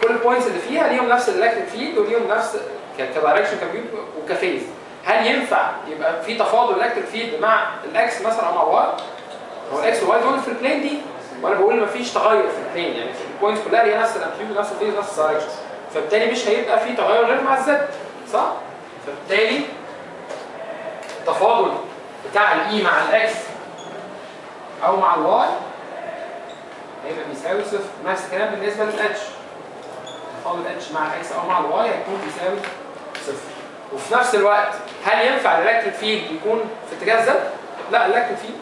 كل البوينتس اللي فيها ليهم نفس الالكتريك فيلد وليهم نفس كدايركشن كمبيوت وكفيز هل ينفع يبقى في تفاضل الكتريك فيلد مع الاكس مثلا او مع الواي هو الاكس والواي دول في البلين دي وانا بقول مفيش تغير في البلين يعني في البوينتس كلها هي نفس الامبليود نفس الفيز نفس الدايركشن فبالتالي مش هيبقى في تغير غير مع الزد صح فبالتالي التفاضل بتاع الاي مع الاكس او مع الواي هيبقى بيساوي صفر نفس الكلام بالنسبه للاتش تفاضل الاتش مع الاكس او مع الواي هيكون بيساوي صفر وفي نفس الوقت هل ينفع الالكتريك فيلد يكون في اتجاه زد؟ لا الالكتريك فيلد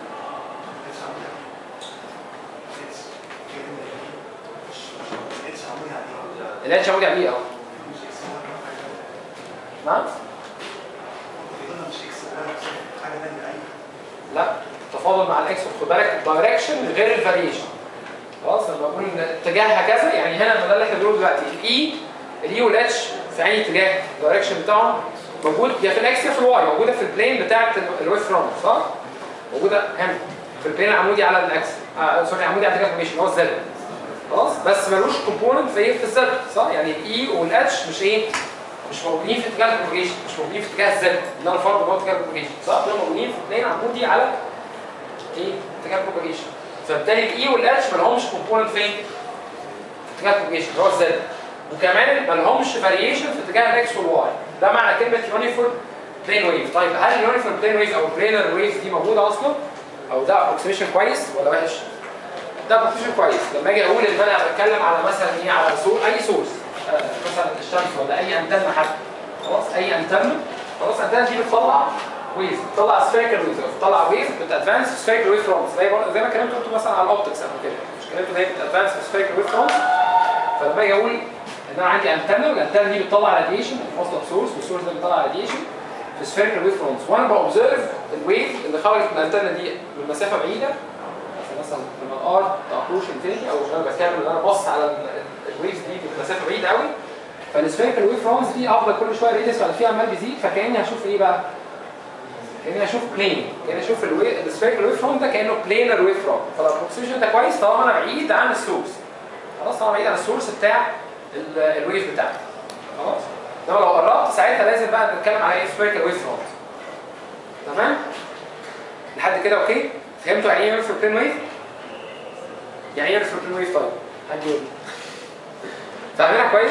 الاتش عمودي عليه اهو نعم لا التفاضل مع الاكس خد بالك الدايركشن غير الفاريشن خلاص لما بقول ان اتجاهها كذا يعني هنا ده اللي احنا بنقوله دلوقتي الاي الاي والاتش في اي اتجاه الدايركشن بتاعهم موجود يا في الاكس يا في الواي موجوده في البلين بتاعت الويف فرونت صح؟ موجوده هنا في البلين العمودي على الاكس آه سوري عمودي على اتجاه الفورميشن هو الزد خلاص بس ملوش كومبوننت في ايه في الزد صح؟ يعني الاي والاتش مش ايه مش موجودين في اتجاه البروباجيشن مش موجودين في اتجاه الزد اللي انا فرض ان هو اتجاه البروباجيشن صح؟ دول موجودين في بلين عمودي على ايه؟ اتجاه البروباجيشن فبالتالي الاي والاتش ما لهمش كومبوننت فين؟ في اتجاه البروباجيشن اللي هو الزد وكمان ما لهمش فاريشن في اتجاه الاكس والواي ده معنى كلمه يونيفورم بلين ويف طيب هل اليونيفورم بلين ويف او البلينر ويف دي موجوده اصلا؟ او ده ابروكسيميشن كويس ولا وحش؟ ده ابروكسيميشن كويس لما اجي اقول ان انا بتكلم على مثلا ايه على سور اي سورس آه مثلا الشمس ولا اي انتنه حتى خلاص اي انتنه خلاص الانتنه دي بتطلع ويف بتطلع سفيريكال ويف بتطلع ويف بتادفانس سفيريكال ويف فرونت زي زي ما اتكلمت انتوا مثلا على الاوبتكس قبل كده مش اتكلمتوا زي بتادفانس سفيريكال ويف فرونت فلما اجي اقول ان انا عندي انتنه والانتنه دي بتطلع راديشن واصله بسورس والسورس ده بيطلع راديشن في سفيريكال ويف فرونتس وانا باوبزرف الويف اللي خرجت من الانتنه دي من مسافه بعيده مثلا لما الار تابروش انفينيتي او انا بتكلم ان انا بص على الويفز دي في مسافه بعيده قوي فالسفيريكال ويف فرونتس دي افضل كل شويه ريديوس بعد فيها عمال بيزيد فكاني هشوف ايه بقى؟ كاني هشوف بلين كاني اشوف السفيريكال ويف فرونت ده كانه بلينر ويف فرونت فالابروكسيميشن ده كويس طالما انا بعيد عن السورس خلاص طالما بعيد عن السورس بتاع الويف بتاعتي خلاص انما لو قربت ساعتها لازم بقى نتكلم على ايه سفيريكال ويف فرونت تمام لحد كده اوكي فهمتوا يعني ايه يونيفورم بلين ويف يعني ايه يونيفورم بلين ويف طيب حد يقول فاهمينها كويس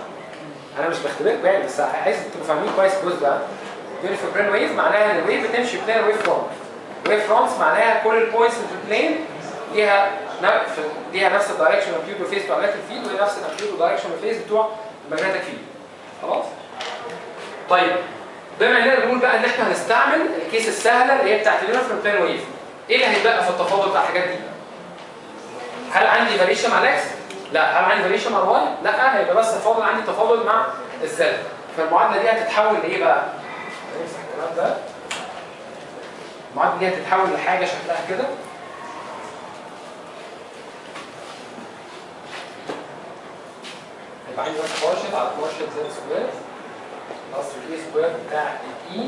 انا مش بختبركم يعني بس عايز تبقوا فاهمين كويس الجزء ده يونيفورم بلين ويف معناها ان الويف بتمشي بلين ويف فرونت ويف فرونتس معناها كل البوينتس اللي في البلين ليها ليها نفس الدايركشن امبليود وفيز بتوع الالكتريك فيلد وليها نفس الامبليود ودايركشن وفيز بتوع الماجنتيك فيلد خلاص طيب بما اننا بنقول بقى ان احنا هنستعمل الكيس السهله اللي هي بتاعت اليونيفورم بلين ويف ايه اللي هيتبقى في التفاضل بتاع الحاجات دي هل عندي فاريشن مع الاكس لا هل عندي فاريشن مع الواي لا هيبقى بس تفاضل عندي تفاضل مع الزد فالمعادله دي هتتحول لايه بقى نمسح الكلام ده المعادله دي هتتحول لحاجه شكلها كده يبقى عندي بس بارشل على بارشل زد سكوير بلس الاي سكوير بتاع الاي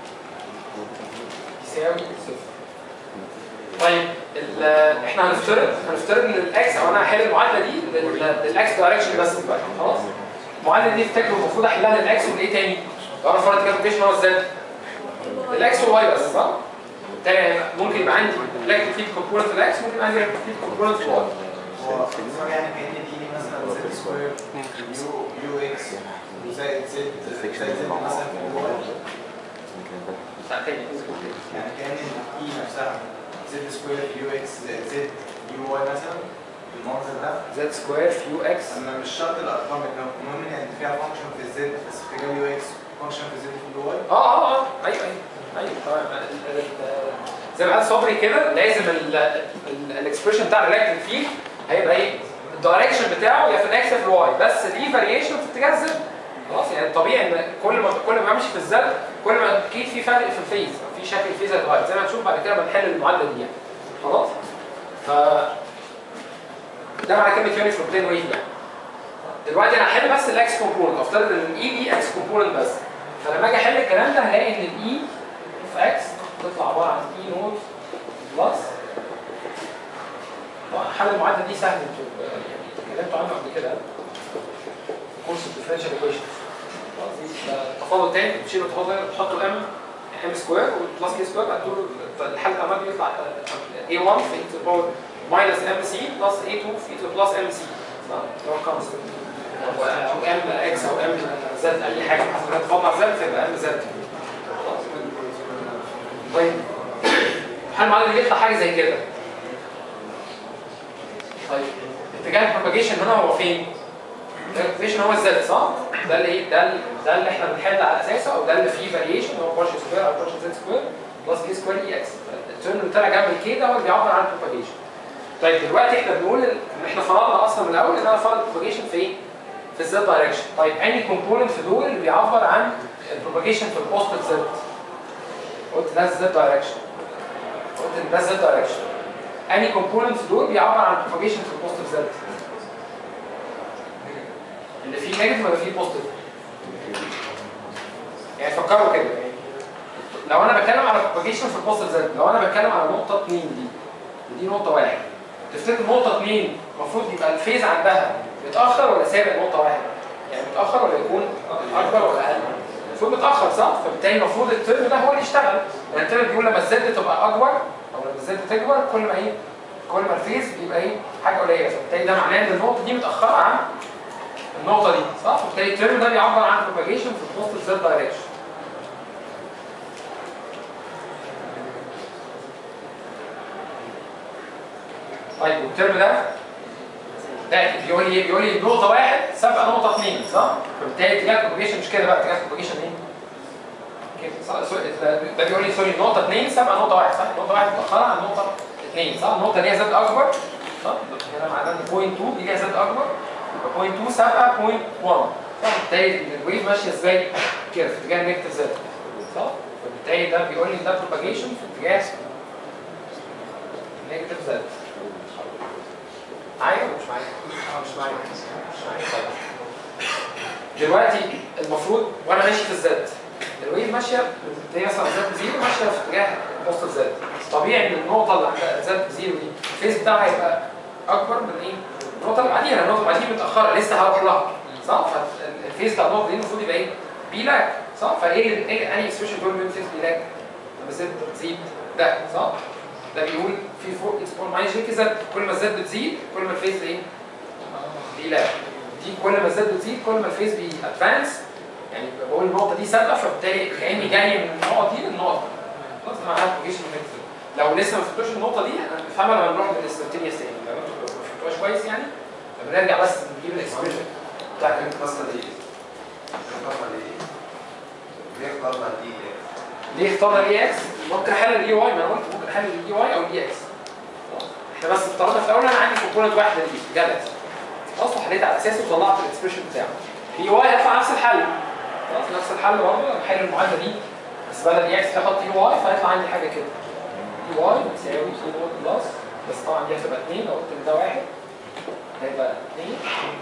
يساوي صفر طيب احنا هنفترض هنفترض ان الاكس او انا هحل المعادله دي للاكس دايركشن بس دلوقتي خلاص المعادله دي افتكروا المفروض احلها للاكس والايه تاني؟ لو انا فرضت كالكوليشن هو ازاي؟ الاكس والواي بس صح؟ بالتالي ممكن يبقى عندي الكتريك فيلد كومبوننت في الاكس ممكن يبقى عندي الكتريك فيلد كومبوننت في الواي هو يعني كأن دي مثلا زد سكوير يو يو اكس زائد زد زائد زد مثلا في الواي تاني يعني كأن الاي نفسها زد سكوير يو اكس زائد زد يو واي مثلا بالمنظر ده زد سكوير في يو اكس انا مش شرط الارقام اللي المهم يعني فيها فانكشن في الزد بس في اتجاه يو اكس فانكشن في الزد في الواي اه اه اه ايوه ايوه ايوه تمام ال- ال- زي ما قال صبري كده لازم الاكسبريشن بتاع الالكتريك فيلد هيبقى ايه؟ الدايركشن بتاعه يا في الاكس يا في الواي بس ليه فاريشن في اتجاه الزد خلاص يعني الطبيعي ان كل ما كل ما بمشي في الزد كل ما اكيد في فرق في الفيز في شكل الفيز هيتغير زي ما هنشوف بعد كده لما نحل المعادله دي يعني خلاص ف ده معنى كلمه يونيفورم بلين ويف يعني دلوقتي انا هحل بس الاكس كومبوننت افترض ان الاي دي اكس كومبوننت بس فلما اجي احل الكلام ده هلاقي ان الاي في اكس تطلع عباره عن اي نوت بلس طبعا حل المعادله دي سهل انتوا يعني اتكلمتوا عنه قبل كده فورس الديفرنشال ايكويشن تفاضل تاني بتشيلوا التفاضل ده بتحطوا ام ام سكوير وبلس كي سكوير هتقولوا الحل الامامي يطلع a1 في e to the power minus mc plus a2 في e to the plus mc صح؟ اللي هو كونستنت او ام اكس او ام زد اي حاجه حسب ما تفضل زد فيبقى ام زد طيب الحل المعادله دي يطلع حاجه زي كده طيب اتجاه البروباجيشن هنا هو فين؟ البروباجيشن هو الزد صح؟ ده اللي ايه؟ ده اللي ده اللي احنا بنحل على اساسه او ده اللي فيه فاريشن هو بارشل سكوير او بارشل زد سكوير بلس كي سكوير اي اكس الترم اللي طالع جنب الكي ده هو اللي بيعبر عن البروباجيشن طيب دلوقتي احنا بنقول ان احنا فرضنا اصلا من الاول ان انا فرض البروباجيشن في ايه؟ في الزد دايركشن طيب اني كومبوننت في دول اللي بيعبر عن البروباجيشن في البوستد زد قلت ده الزد دايركشن قلت ان ده الزد دايركشن اني كومبوننت في دول بيعبر عن البروباجيشن في البوستد زد اللي فيه نيجاتيف ولا فيه بوزيتيف يعني فكروا كده يعني لو انا بتكلم على propagation في البوزيتيف زد لو انا بتكلم على نقطه 2 دي ودي نقطه 1 تفتكر نقطه 2 المفروض يبقى الفيز عندها متاخر ولا سابق نقطه 1 يعني متاخر ولا يكون اكبر ولا اقل المفروض متاخر صح فبالتالي المفروض الترم ده هو اللي يشتغل يعني الترم بيقول لما الزد تبقى اكبر او لما الزد تكبر كل ما ايه كل ما الفيز بيبقى ايه حاجه قليله فبالتالي ده معناه ان النقطه دي متاخره عن النقطة دي صح؟ فبالتالي الترم ده بيعبر عن propagation في البوست زد دايركشن. طيب والترم ده ده بيقول لي بيقول لي نقطة واحد سابقة نقطة اثنين صح؟ فبالتالي اتجاه propagation مش كده بقى اتجاه propagation ايه؟ كده صح؟ سوري، ده ده بيقول لي سوري نقطة اثنين سابقة نقطة واحد صح؟ نقطة واحد متأخرة عن نقطة اثنين صح؟ النقطة اللي هي زد أكبر صح؟ هنا معناه ان بوينت 2 دي ليها زد أكبر بوينت 2 سابقه بوينت 1 صح بالتالي الويف ماشيه ازاي كده في اتجاه نيجاتيف زد صح فبالتالي ده بيقول لي ده بروباجيشن في اتجاه نيجاتيف زد معايا ولا مش معايا؟ اه مش معايا مش معايا طيب دلوقتي المفروض وانا ماشي في الزد الويف ماشيه هي مثلا زد زيرو ماشيه في اتجاه بوست زد طبيعي ان النقطه اللي عند زد زيرو دي الفيز بتاعها هيبقى اكبر من ايه؟ النقطه اللي بعديها النقطه اللي بعديها متاخره لسه هروح لها صح فالفيز بتاع النقطه دي المفروض يبقى ايه بيلاك صح فايه ايه انهي اكسبريشن بيقول ان الفيز بيلاك لما الزد تزيد ده صح ده بيقول في فوق اكسبون ماينس جي زد كل ما الزد بتزيد كل ما الفيز ايه بيلاك دي كل ما الزد بتزيد كل ما الفيز بيادفانس يعني بقول النقطه دي سابقه فبالتالي كاني جاي من النقطه دي للنقطه دي خلاص ده معناها بروجيشن لو لسه ما فهمتوش النقطه دي هنفهمها لما نروح للانستنتينيوس تاني لو انتوا ما فهمتوهاش كويس يعني بنرجع بس نجيب الاكسبريشن بتاع القصه دي القصه دي ليه اخترنا دي ليه اخترنا الاي اكس؟ ممكن احلل الاي واي ما انا قلت ممكن احلل الاي واي او الاي اكس احنا بس افترضنا في الاول انا عندي كومبوننت واحده دي جالكسي خلاص حليت على اساسه وطلعت الاكسبريشن بتاعه الاي واي هيطلع نفس الحل خلاص نفس الحل برضه لما احل المعادله دي بس بدل اي اكس احط اي واي فهيطلع عندي حاجه كده اي واي بتساوي اي نوت بلس بس طبعا دي هتبقى 2 لو قلت ان ده واحد هيبقى 2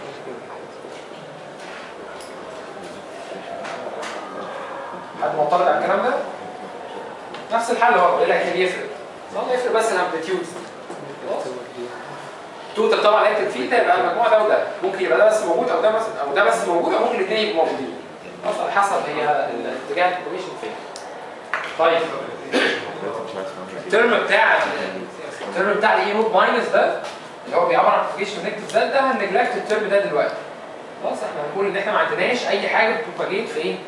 حد معترض على الكلام ده؟ نفس الحل هو ايه اللي هيفرق؟ يفرق يفرق بس الامبليتيود خلاص توتال طبعا هيكتب فيه ده يبقى المجموع ده وده ممكن يبقى ده بس موجود او ده بس او ده بس موجود او ممكن الاثنين يبقوا موجودين خلاص على حسب هي الاتجاه الانفورميشن فين طيب الترم بتاع الترم بتاع الاي نوت ماينس ده اللي هو بيعبر عن بروباجيشن نيجاتيف زد ده هنجلكت الترم ده دلوقتي خلاص احنا هنقول ان احنا ما عندناش اي حاجه بتبروباجيت في ايه؟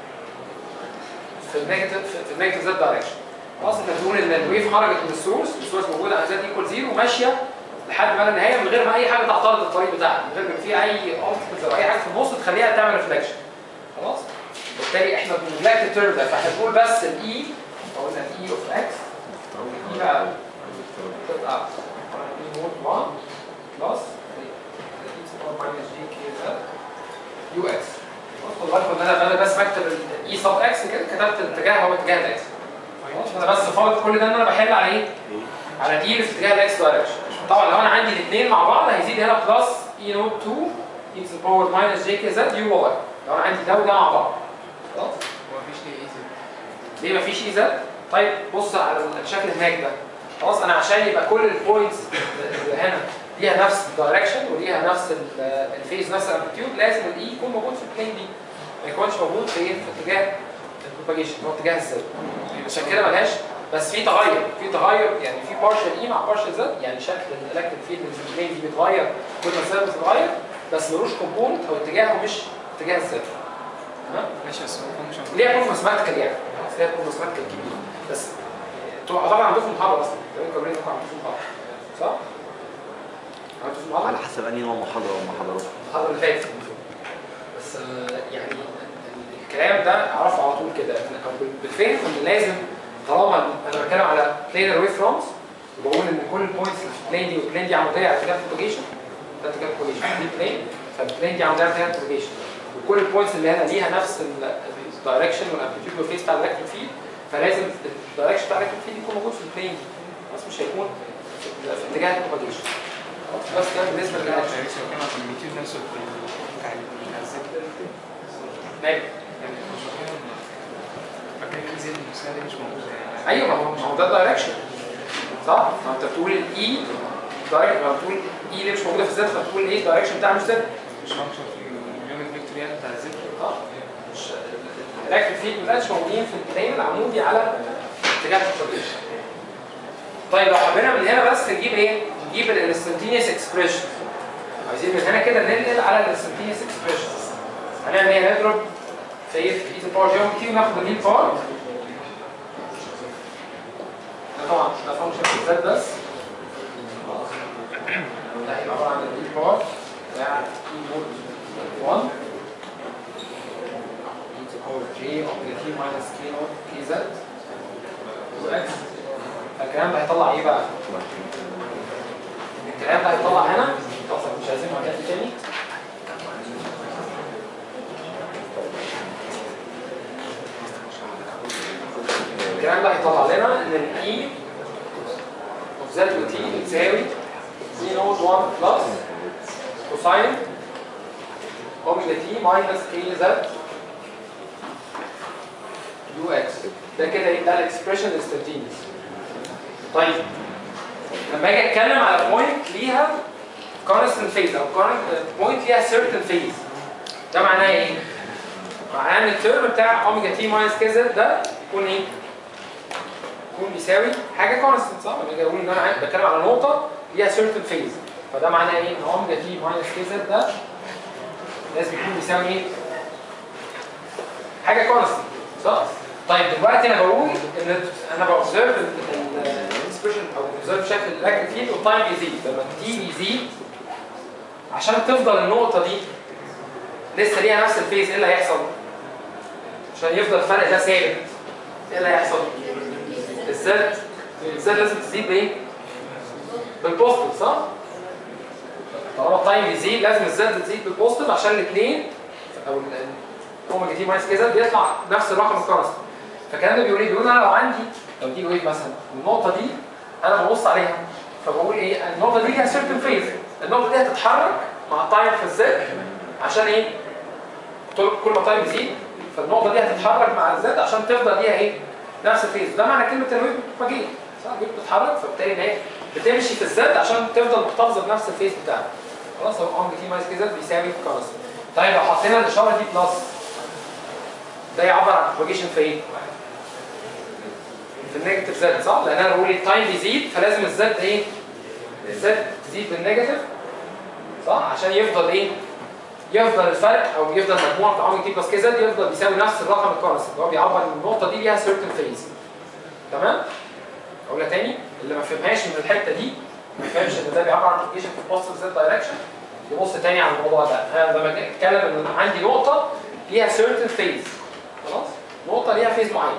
في النيجاتيف في النيجاتيف زد دايركشن خلاص انت بتقول ان الويف خرجت من السورس السورس موجوده على زد ايكوال زيرو ماشيه لحد ما النهايه من غير ما اي حاجه تعترض الطريق بتاعها من غير ما في اي اوبستكلز او اي حاجه في النص تخليها تعمل ريفلكشن خلاص بالتالي احنا بنجلكت الترم ده فاحنا بنقول بس الاي او قلنا الاي اوف اكس الاي بقى تبقى اي نوت 1 بلس ماينس جي كي زد يو اكس خد بالكم ان انا انا بس بكتب الاي سب اكس كده كتبت الاتجاه هو اتجاه الاكس خلاص انا بس فاضل كل ده ان انا بحل على ايه؟ على دي اللي في اتجاه الاكس دايركشن طبعا لو انا عندي الاثنين مع بعض هيزيد هنا بلس اي نوت 2 اي تو باور ماينس جي كي زد يو واي لو انا عندي ده وده مع بعض خلاص ومفيش ليه اي زد ليه مفيش اي زد؟ طيب بص على الشكل هناك ده خلاص انا عشان يبقى كل البوينتس اللي هنا ليها نفس الدايركشن وليها نفس الفيز نفس الامبليتيود لازم الاي يكون موجود في البلين دي ما يكونش موجود في في اتجاه البروباجيشن هو اتجاه الزد عشان كده ملهاش بس في تغير في تغير يعني في بارشل اي مع بارشل زد يعني شكل الالكتريك فيلد اللي في البلين دي بيتغير كل ما الزد بتتغير بس ملوش كومبوننت او اتجاهه مش اتجاه الزد تمام ماشي بس هو فانكشن ليها كون ماثيماتيكال يعني بس ليها كون ماثيماتيكال كبير بس تبقى طبعا عندكم محاضره اصلا تمام كبرين انكم عندكم محاضره صح؟ عندكم محاضره؟ على حسب انهي نوع محاضره او محاضرات المحاضره اللي فاتت بس آه، يعني الكلام ده اعرفه على طول كده او بالفهم ان لازم طالما انا بتكلم على بلينر ويف فرونز وبقول ان كل البوينتس اللي في البلين دي والبلين دي عموديه على اتجاه البروباجيشن ده اتجاه البروباجيشن دي بلين فالبلين دي عموديه على اتجاه البروباجيشن وكل البوينتس اللي هنا ليها نفس الدايركشن والامبليتيود والفيس بتاع الالكتريك فيلد فلازم الدايركشن بتاع الالكتريك فيلد يكون موجود في البلين دي بس مش هيكون في في اتجاه البروباجيشن بس ده بالنسبه لا للالكتريك مش هو كان عشان الميتيود نفسه بتاع الزد ماشي يعني مش فاهم فاكر في زد المسألة دي مش موجودة يعني ايوه ما هو ما هو ده الدايركشن صح؟ ما انت بتقول الاي دايركت ما بتقول اي اللي مش موجوده في الزد فبتقول ايه الدايركشن بتاعها مش زد مش فانكشن في اليونت فيكتور يعني بتاع الزد اه مش الالكتريك فيلد ما كانش موجودين في البلين العمودي على اتجاه البروباجيشن طيب لو حبينا من هنا بس نجيب ايه؟ نجيب الانستنتينيوس اكسبريشن عايزين من هنا كده ننقل على الانستنتينيوس اكسبريشن هنعمل ايه؟ نضرب في ايه؟ في ايد الباور جيومتري وناخد المين بارت ده طبعا ده فانكشن في الزد بس ده هيبقى عباره عن المين بارت بتاع اي نوت 1 e to power j omega t minus k naught k z x فالكلام ده هيطلع ايه بقى؟ الكلام ده هيطلع هنا خلاص مش عايزين معادلات تاني الكلام ده هيطلع لنا ان الاي اوف زد و تي بتساوي e نوت 1 بلس كوساين اوميجا تي ماينس كي زد يو اكس ده كده ايه ده الاكسبريشن انستنتينيوس طيب لما اجي اتكلم على بوينت ليها كونستنت فيز او بوينت ليها سيرتن فيز ده معناه ايه؟ معناه ان الترم بتاع اوميجا تي ماينس كي زد ده يكون ايه؟ يكون بيساوي حاجه كونستنت صح؟ لما اجي اقول ان انا عايز- بتكلم على نقطه ليها سيرتن فيز فده معناه ايه؟ ان اوميجا تي ماينس كي زد ده لازم يكون بيساوي ايه؟ حاجه كونستنت صح؟ طيب دلوقتي انا بقول ان انا باوبزرف الاكسبريشن او باوبزرف شكل الالكتريك فيلد والتايم بيزيد لما التي بيزيد عشان تفضل النقطه دي لسه ليها نفس الفيز ايه اللي هيحصل؟ عشان يفضل الفرق ده ثابت ايه اللي هيحصل؟ الزد الزد لازم تزيد بايه؟ بالبوزيتيف صح؟ طالما التايم بيزيد لازم الزد تزيد بالبوزيتيف عشان الاثنين او ال- ال- اوميجا تي ماينس كذا بيطلع نفس الرقم الكونستنت فالكلام ده بيقول ايه؟ بيقول انا لو عندي لو دي ويف مثلا النقطه دي انا ببص عليها فبقول ايه؟ النقطه دي ليها سيرتن فيز النقطه دي هتتحرك مع التايم في الزد عشان ايه؟ طول- كل ما التايم يزيد فالنقطه دي هتتحرك مع الزد عشان تفضل ليها ايه؟ نفس الفيز ده معنى كلمه الويف بروباجيت صح؟ الويف بتتحرك فبالتالي ان هي بتمشي في الزد عشان تفضل محتفظه بنفس الفيز بتاعها خلاص هو اوميجا تي ماينس كذا بيساوي كونستنت طيب لو حطينا الاشاره دي بلس ده يعبر عن بروباجيشن في ايه؟ في النيجاتيف زد صح؟ لان انا بقول التايم بيزيد فلازم الزد ايه؟ الزد تزيد بالنيجاتيف صح؟ عشان يفضل ايه؟ يفضل الفرق او يفضل مجموع بتاع اوميجا تي بلس كي زد يفضل بيساوي نفس الرقم الكونستنت هو بيعبر ان النقطه دي ليها سيرتن فيز تمام؟ اقولها تاني اللي ما فهمهاش من الحته دي ما فهمش ان ده بيعبر عن بروباجيشن في البوزيتيف زد دايركشن يبص تاني على الموضوع ده انا لما أجي اتكلم ان عندي نقطه ليها سيرتن فيز خلاص نقطه ليها فيز معين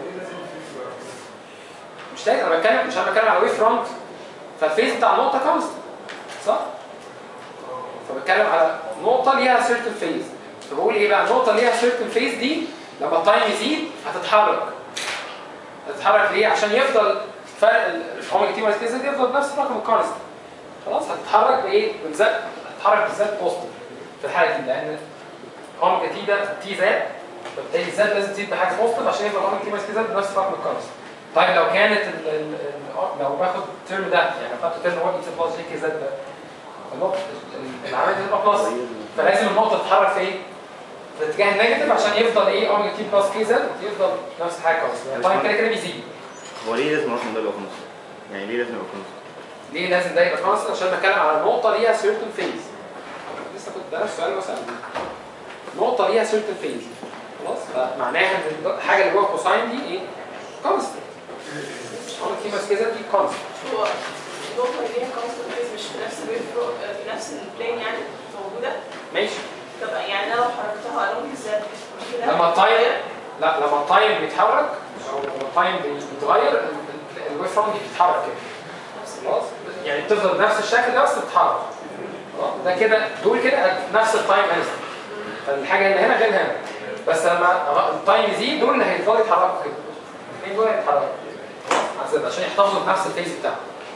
مش لازم انا بتكلم مش انا بتكلم على ويف فرونت فالفيز بتاع النقطه كونستنت صح فبتكلم على نقطه ليها سيرتن فيز فبقول ايه بقى النقطه اللي ليها سيرتن فيز دي لما التايم يزيد هتتحرك هتتحرك ليه عشان يفضل فرق الاوميجا تي ماينس كي زد يفضل بنفس الرقم الكونستنت خلاص هتتحرك بايه بالزد هتتحرك بالزد بوزيتيف في الحاله دي لان اوميجا تي ده تي زاد فبالتالي الزد لازم تزيد بحاجه بوزيتيف عشان يفضل اوميجا تي ماينس كي زد بنفس الرقم الكونستنت طيب لو كانت ال ال ال لو باخد الترم ده يعني لو خدت الترم هو اي بلس جي كي زد ده النقطه العمليه دي تبقى بلس فلازم النقطه تتحرك في ايه؟ في الاتجاه النيجاتيف عشان يفضل ايه اوميجا تي بلس كي زد يفضل نفس الحاجه كونستنت طبعا كده كده بيزيد هو ليه لازم الرقم ده يبقى كونستنت؟ يعني ليه لازم يبقى كونستنت؟ ليه لازم ده يبقى كونستنت عشان بتكلم على نقطه ليها سيرتن فيز لسه كنت ده السؤال مثلا نقطه ليها سيرتن فيز خلاص فمعناها ان الحاجه اللي جوه الكوساين دي ايه؟ كونستنت اوميجا تي بلس كي زد دي كونستنت هو النقطة اللي هي كونستنت فيز مش في نفس الويف في نفس البلين يعني موجودة ماشي طب يعني انا لو حركتها along الزد كده لما التايم لا لما التايم بيتحرك او لما التايم بيتغير الويف فورم دي بتتحرك كده نفس الويف خلاص يعني بتفضل بنفس الشكل ده بس بتتحرك خلاص؟ ده كده دول كده نفس التايم انستنت فالحاجه اللي هنا غير هنا بس لما التايم يزيد دول اللي هيفضلوا يتحركوا كده الاثنين دول هيتحركوا عشان- عشان يحتفظوا بنفس الفيز بتاعهم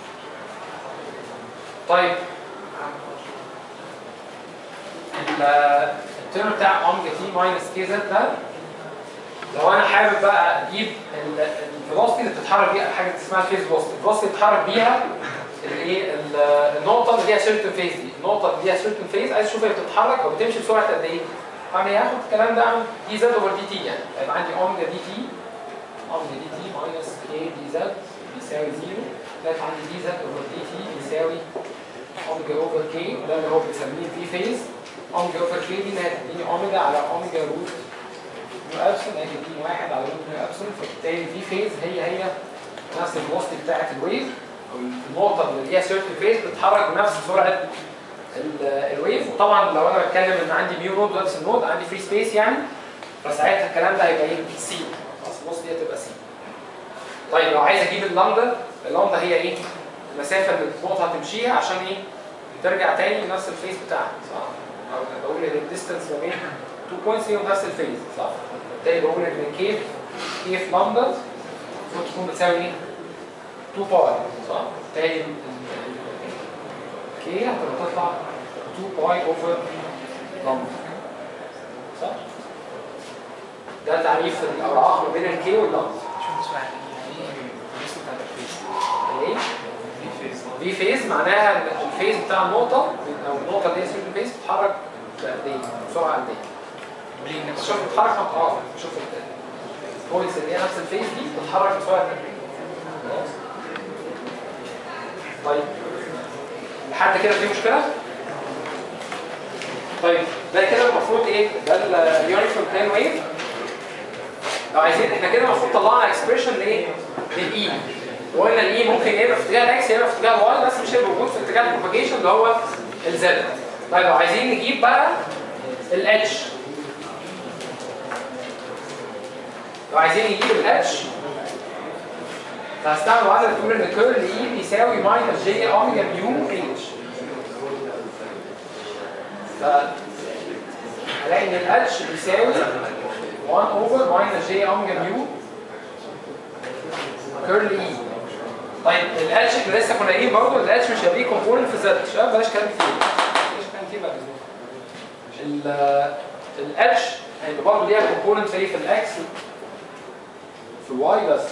طيب ال- الترم بتاع اوميجا تي ماينس كي زد ده لو انا حابب بقى اجيب الفيلوسيتي اللي بتتحرك بيها حاجه اسمها فيز فيلوسيتي الفيلوسيتي اللي بتتحرك بيها الايه ال- النقطه اللي ليها سيرتن فيز دي النقطه اللي ليها سيرتن فيز عايز اشوف هي بتتحرك او بتمشي بسرعه قد ايه هعمل ايه هاخد الكلام ده اعمل دي زد اوفر دي تي يعني هيبقى عندي اوميجا دي تي اوميجا دي تي ماينس كي دي زد بيساوي زيرو طلعت عندي دي زد اوفر دي تي بيساوي اوميجا اوفر كي ده اللي هو بنسميه في فيز اوميجا اوفر كي دي اللي هتديني اوميجا على اوميجا روت نيو ابسون هي تديني واحد على روت نيو ابسون فبالتالي في فيز هي هي نفس الفيلوسيتي بتاعت الويف او النقطه اللي ليها سيرتن فيز بتتحرك بنفس سرعه ال- الويف وطبعا لو انا بتكلم ان عندي ميو نود ونفس النود عندي فري سبيس يعني فساعتها الكلام ده هيبقى ايه سي خلاص النص دي هتبقى سي طيب لو عايز اجيب اللامدا اللامدا هي ايه المسافه اللي النقطه هتمشيها عشان ايه ترجع تاني لنفس الفيز بتاعها صح او بقول ان الديستنس ما بين تو بوينتس ليهم نفس الفيز صح بالتالي بقول ان كيف كيف لامدا المفروض تكون بتساوي ايه 2 باي صح بالتالي كي هتبقى تطلع 2 باي اوفر لامدا صح ده تعريف الارعاق ما بين الكي واللامدا شو اسمها ايه الفيز بتاعت الفيز ايه في فيز في فيز معناها ان الفيز بتاع النقطه او النقطه اللي هي سيرفر فيز بتتحرك بقد ايه بسرعه قد ايه بلين نفسه شوف بتتحرك اه شوف البوينتس اللي هي نفس الفيز دي بتتحرك بسرعه قد ايه خلاص طيب لحد كده في مشكله طيب ده كده المفروض ايه ده اليونيفورم بلان ويف لو عايزين احنا كده المفروض طلعنا اكسبريشن لايه للاي وقلنا الاي ممكن يبقى في اتجاه الاكس يبقى في اتجاه الواي بس مش هيبقى موجود في اتجاه البروباجيشن اللي هو الزد طيب لو عايزين نجيب بقى الاتش لو عايزين نجيب الاتش فهستعمل معادله تقول ان كيرل اي بيساوي ماينس جي اوميجا ميو اتش هلاقي ان الاتش بيساوي 1 اوفر ماينس جي اوميجا ميو كيرل اي طيب الاتش احنا لسه كنا قايلين برضه الاتش مش هيبقى ليه كومبوننت في زد شباب بلاش كلام كتير بلاش كلام كتير بعد اذنكم الاتش هيبقى برضه ليها كومبوننت في في الاكس في الواي بس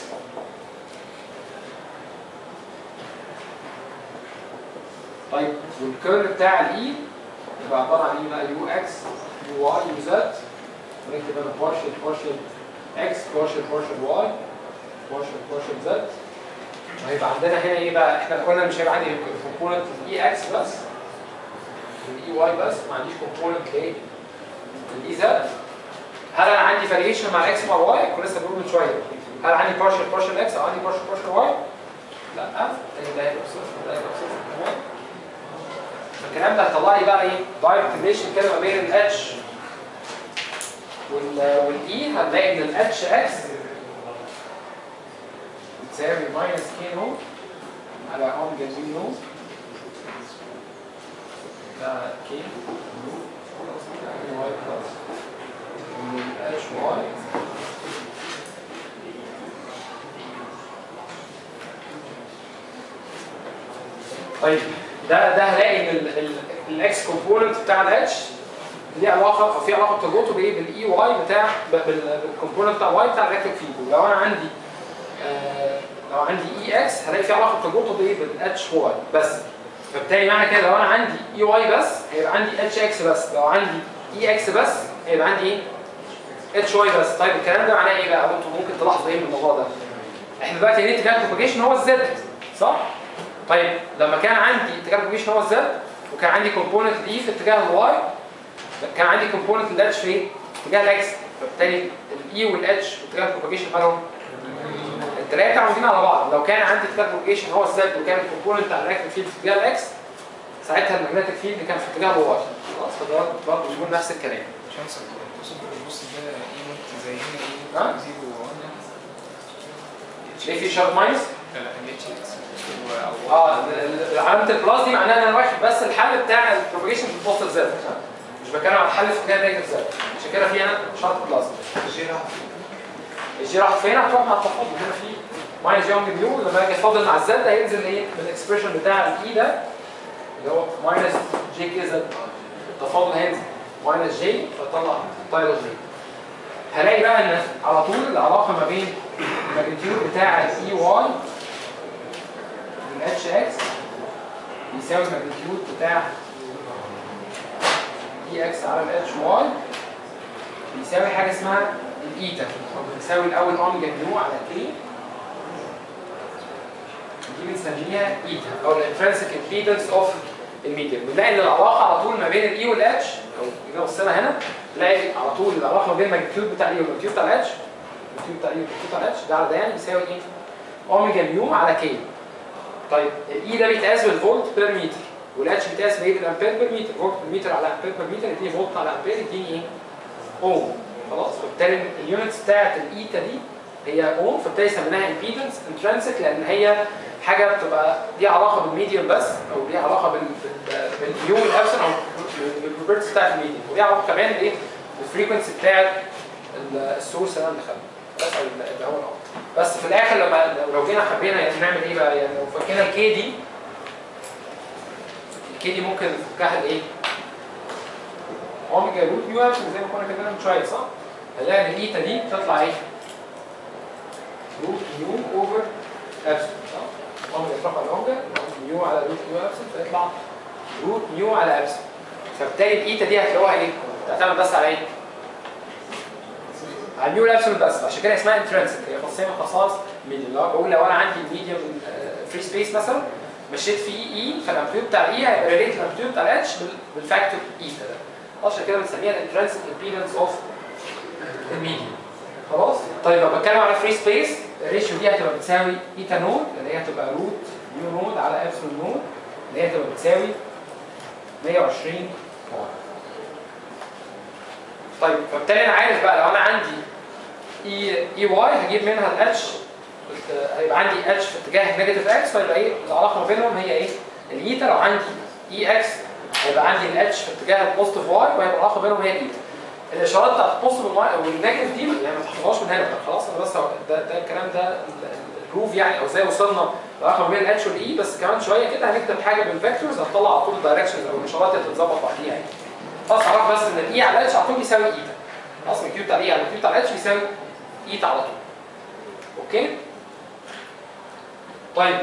طيب والكيرل بتاع الاي يبقى عباره عن ايه بقى يو اكس يو واي يو زد ونكتب انا بارشل بارشل اكس بارشل بارشل واي بارشل بارشل زد وهيبقى عندنا هنا ايه بقى احنا قلنا مش هيبقى عندي كومبوننت اي اكس بس والاي واي بس ما عنديش كومبوننت ايه الاي زد هل انا عندي فاريشن مع الاكس مع الواي كنا لسه بنقول من شويه هل عندي بارشل بارشل اكس او عندي بارشل بارشل واي لا ده هيبقى بصفر ده هيبقى بصفر كمان الكلام ده هيطلع لي بقى ايه دايركت ريليشن كده ما بين الاتش وال والاي هنلاقي ان الاتش اكس بتساوي ماينس كي نو على اوميجا زي نو ده كي نو خلاص كده واي بلس اتش واي طيب ده ده هلاقي ان الاكس كومبوننت بتاع الاتش ليه علاقه او في علاقه بتربطه بايه بالاي واي بتاع بالكومبوننت بتاع واي بتاع الالكتريك فيلد ولو انا عندي آه لو عندي اي اكس هلاقي في علاقه بتربطه بايه بالاتش واي بس فبالتالي معنى كده لو انا عندي اي واي بس هيبقى عندي اتش اكس بس لو عندي اي اكس بس هيبقى عندي ايه اتش واي بس طيب الكلام ده معناه ايه بقى انتوا ممكن تلاحظوا ايه من الموضوع ده احنا دلوقتي يعني اتجاه البروباجيشن هو الزد صح طيب لما كان عندي اتجاه البروباجيشن هو الزد وكان عندي كومبوننت الاي في اتجاه الواي كان عندي كومبوننت الاتش في ايه؟ اتجاه الاكس فبالتالي الاي والاتش اتجاه البروباجيشن مالهم الثلاثه عاملين على بعض لو كان عندي اتجاه البروباجيشن هو الزد وكان الكومبوننت بتاع الالكتريك فيلد في اتجاه الاكس ساعتها المagnetic فيلد كان في اتجاه الواي خلاص فده برضه بيقول نفس الكلام شمس تقصد بالنص ده ايه نوت زي هنا ها؟ ايه زيرو وان ليه في شارب ماينس؟ لا لا الاتش اكس اه ال- ال- علامه البلاس دي معناها ان انا واخد بس الحل بتاع البروباجيشن في البوست زد مش بتكلم عن الحل في اتجاه النيجاتيف زد عشان كده في هنا شرط بلاس الجي راح الجي راح فين هتروح مع التفاضل هنا في ماينس يونج ميو لما اجي افاضل مع الزد هينزل ايه بالاكسبريشن بتاع الاي ده اللي هو ماينس جي كي زد التفاضل هينزل ماينس جي فطلع تايلر جي هلاقي بقى ان على طول العلاقه ما بين الماجنتيود بتاع الاي واي والاتش اكس بيساوي الماجنتيود بتاع اي اكس على الاتش واي بيساوي حاجه اسمها الايتا بيساوي الاول اوميجا ميو على كي دي بنسميها ايتا او الانترنسك امبيدنس اوف الميديم بنلاقي ان العلاقه على طول ما بين الاي والاتش او اذا بصينا هنا تلاقي على طول العلاقه ما بين الماجنتيود بتاع الاي والماجنتيود بتاع الاتش الماجنتيود بتاع الاي والماجنتيود بتاع الاتش ده على ده يعني بيساوي ايه؟ اوميجا ميو على كي طيب الاي ده بيتقاس بالفولت بير متر والاتش بيتقاس بايه بالامبير بير متر فولت بير متر على امبير بير متر يديني فولت على امبير يديني ايه؟ اوم خلاص فبالتالي اليونتس بتاعت الايتا دي هي اوم فبالتالي سميناها امبيدنس انترنسك لان هي حاجه بتبقى ليها علاقه بالميديوم بس او ليها علاقه بال بال- باليو والابسن او بالبروبرتيز بتاعت الميديوم وليها علاقه كمان بايه؟ بالفريكونسي بتاعت ال- السورس اللي انا دخلته بس او اللي هو الأوت. بس في الاخر لما لو جينا حبينا يعني نعمل ايه بقى يعني لو فكينا الكي دي الكي دي ممكن نفكها لايه؟ اوميجا روت ميو ابسن زي ما كنا كاتبين من شويه صح؟ هنلاقي ان الايتا دي بتطلع ايه؟ روت ميو اوفر ابسن صح؟ اوميجا تروح على اوميجا ميو على روت ميو ابسن فيطلع روت ميو على ابسن فبالتالي الايتا دي هتلاقوها ايه؟ تعتمد بس على ايه؟ على الميو الابسولوت بس عشان كده اسمها انترنسك هي خاصيه من خصائص ميديوم لو بقول لو انا عندي الميديوم فري سبيس مثلا مشيت فيه اي فالامبليود بتاع الاي هيبقى ريليت الامبليود بتاع الاتش بالفاكتور ايتا ده عشان كده بنسميها الانترنسك امبيدنس اوف الميديوم خلاص طيب لو بتكلم على فري سبيس الريشيو دي هتبقى بتساوي ايتا نود اللي هي هتبقى روت يو نود على ابسلون نود اللي هي هتبقى بتساوي 120 واط طيب فبالتالي انا عارف بقى لو انا عندي اي اي واي هجيب منها الاتش هيبقى عندي اتش في اتجاه نيجاتيف اكس فيبقى ايه العلاقه ما بينهم هي ايه؟ الايتا لو عندي اي اكس هيبقى عندي الاتش في اتجاه البوزيتيف واي وهيبقى العلاقه بينهم هي الايتا. الاشارات بتاعت البوزيتيف والنيجاتيف دي يعني ما تحفظهاش من هنا بقى خلاص انا بس هو- ده, ده الكلام ده ال- ال- البروف يعني او ازاي وصلنا العلاقه ما بين الاتش والاي بس كمان شويه كده هنكتب حاجه بالفاكتورز هتطلع على طول الدايركشنز او الاشارات اللي تتظبط بعديها يعني. خلاص اعرف بس ان الاي على الاتش على طول بيساوي ايتا. خلاص الكيو بتاع الاي على الكيو بتاع الاتش بيساوي ايتا على طول. اوكي؟ طيب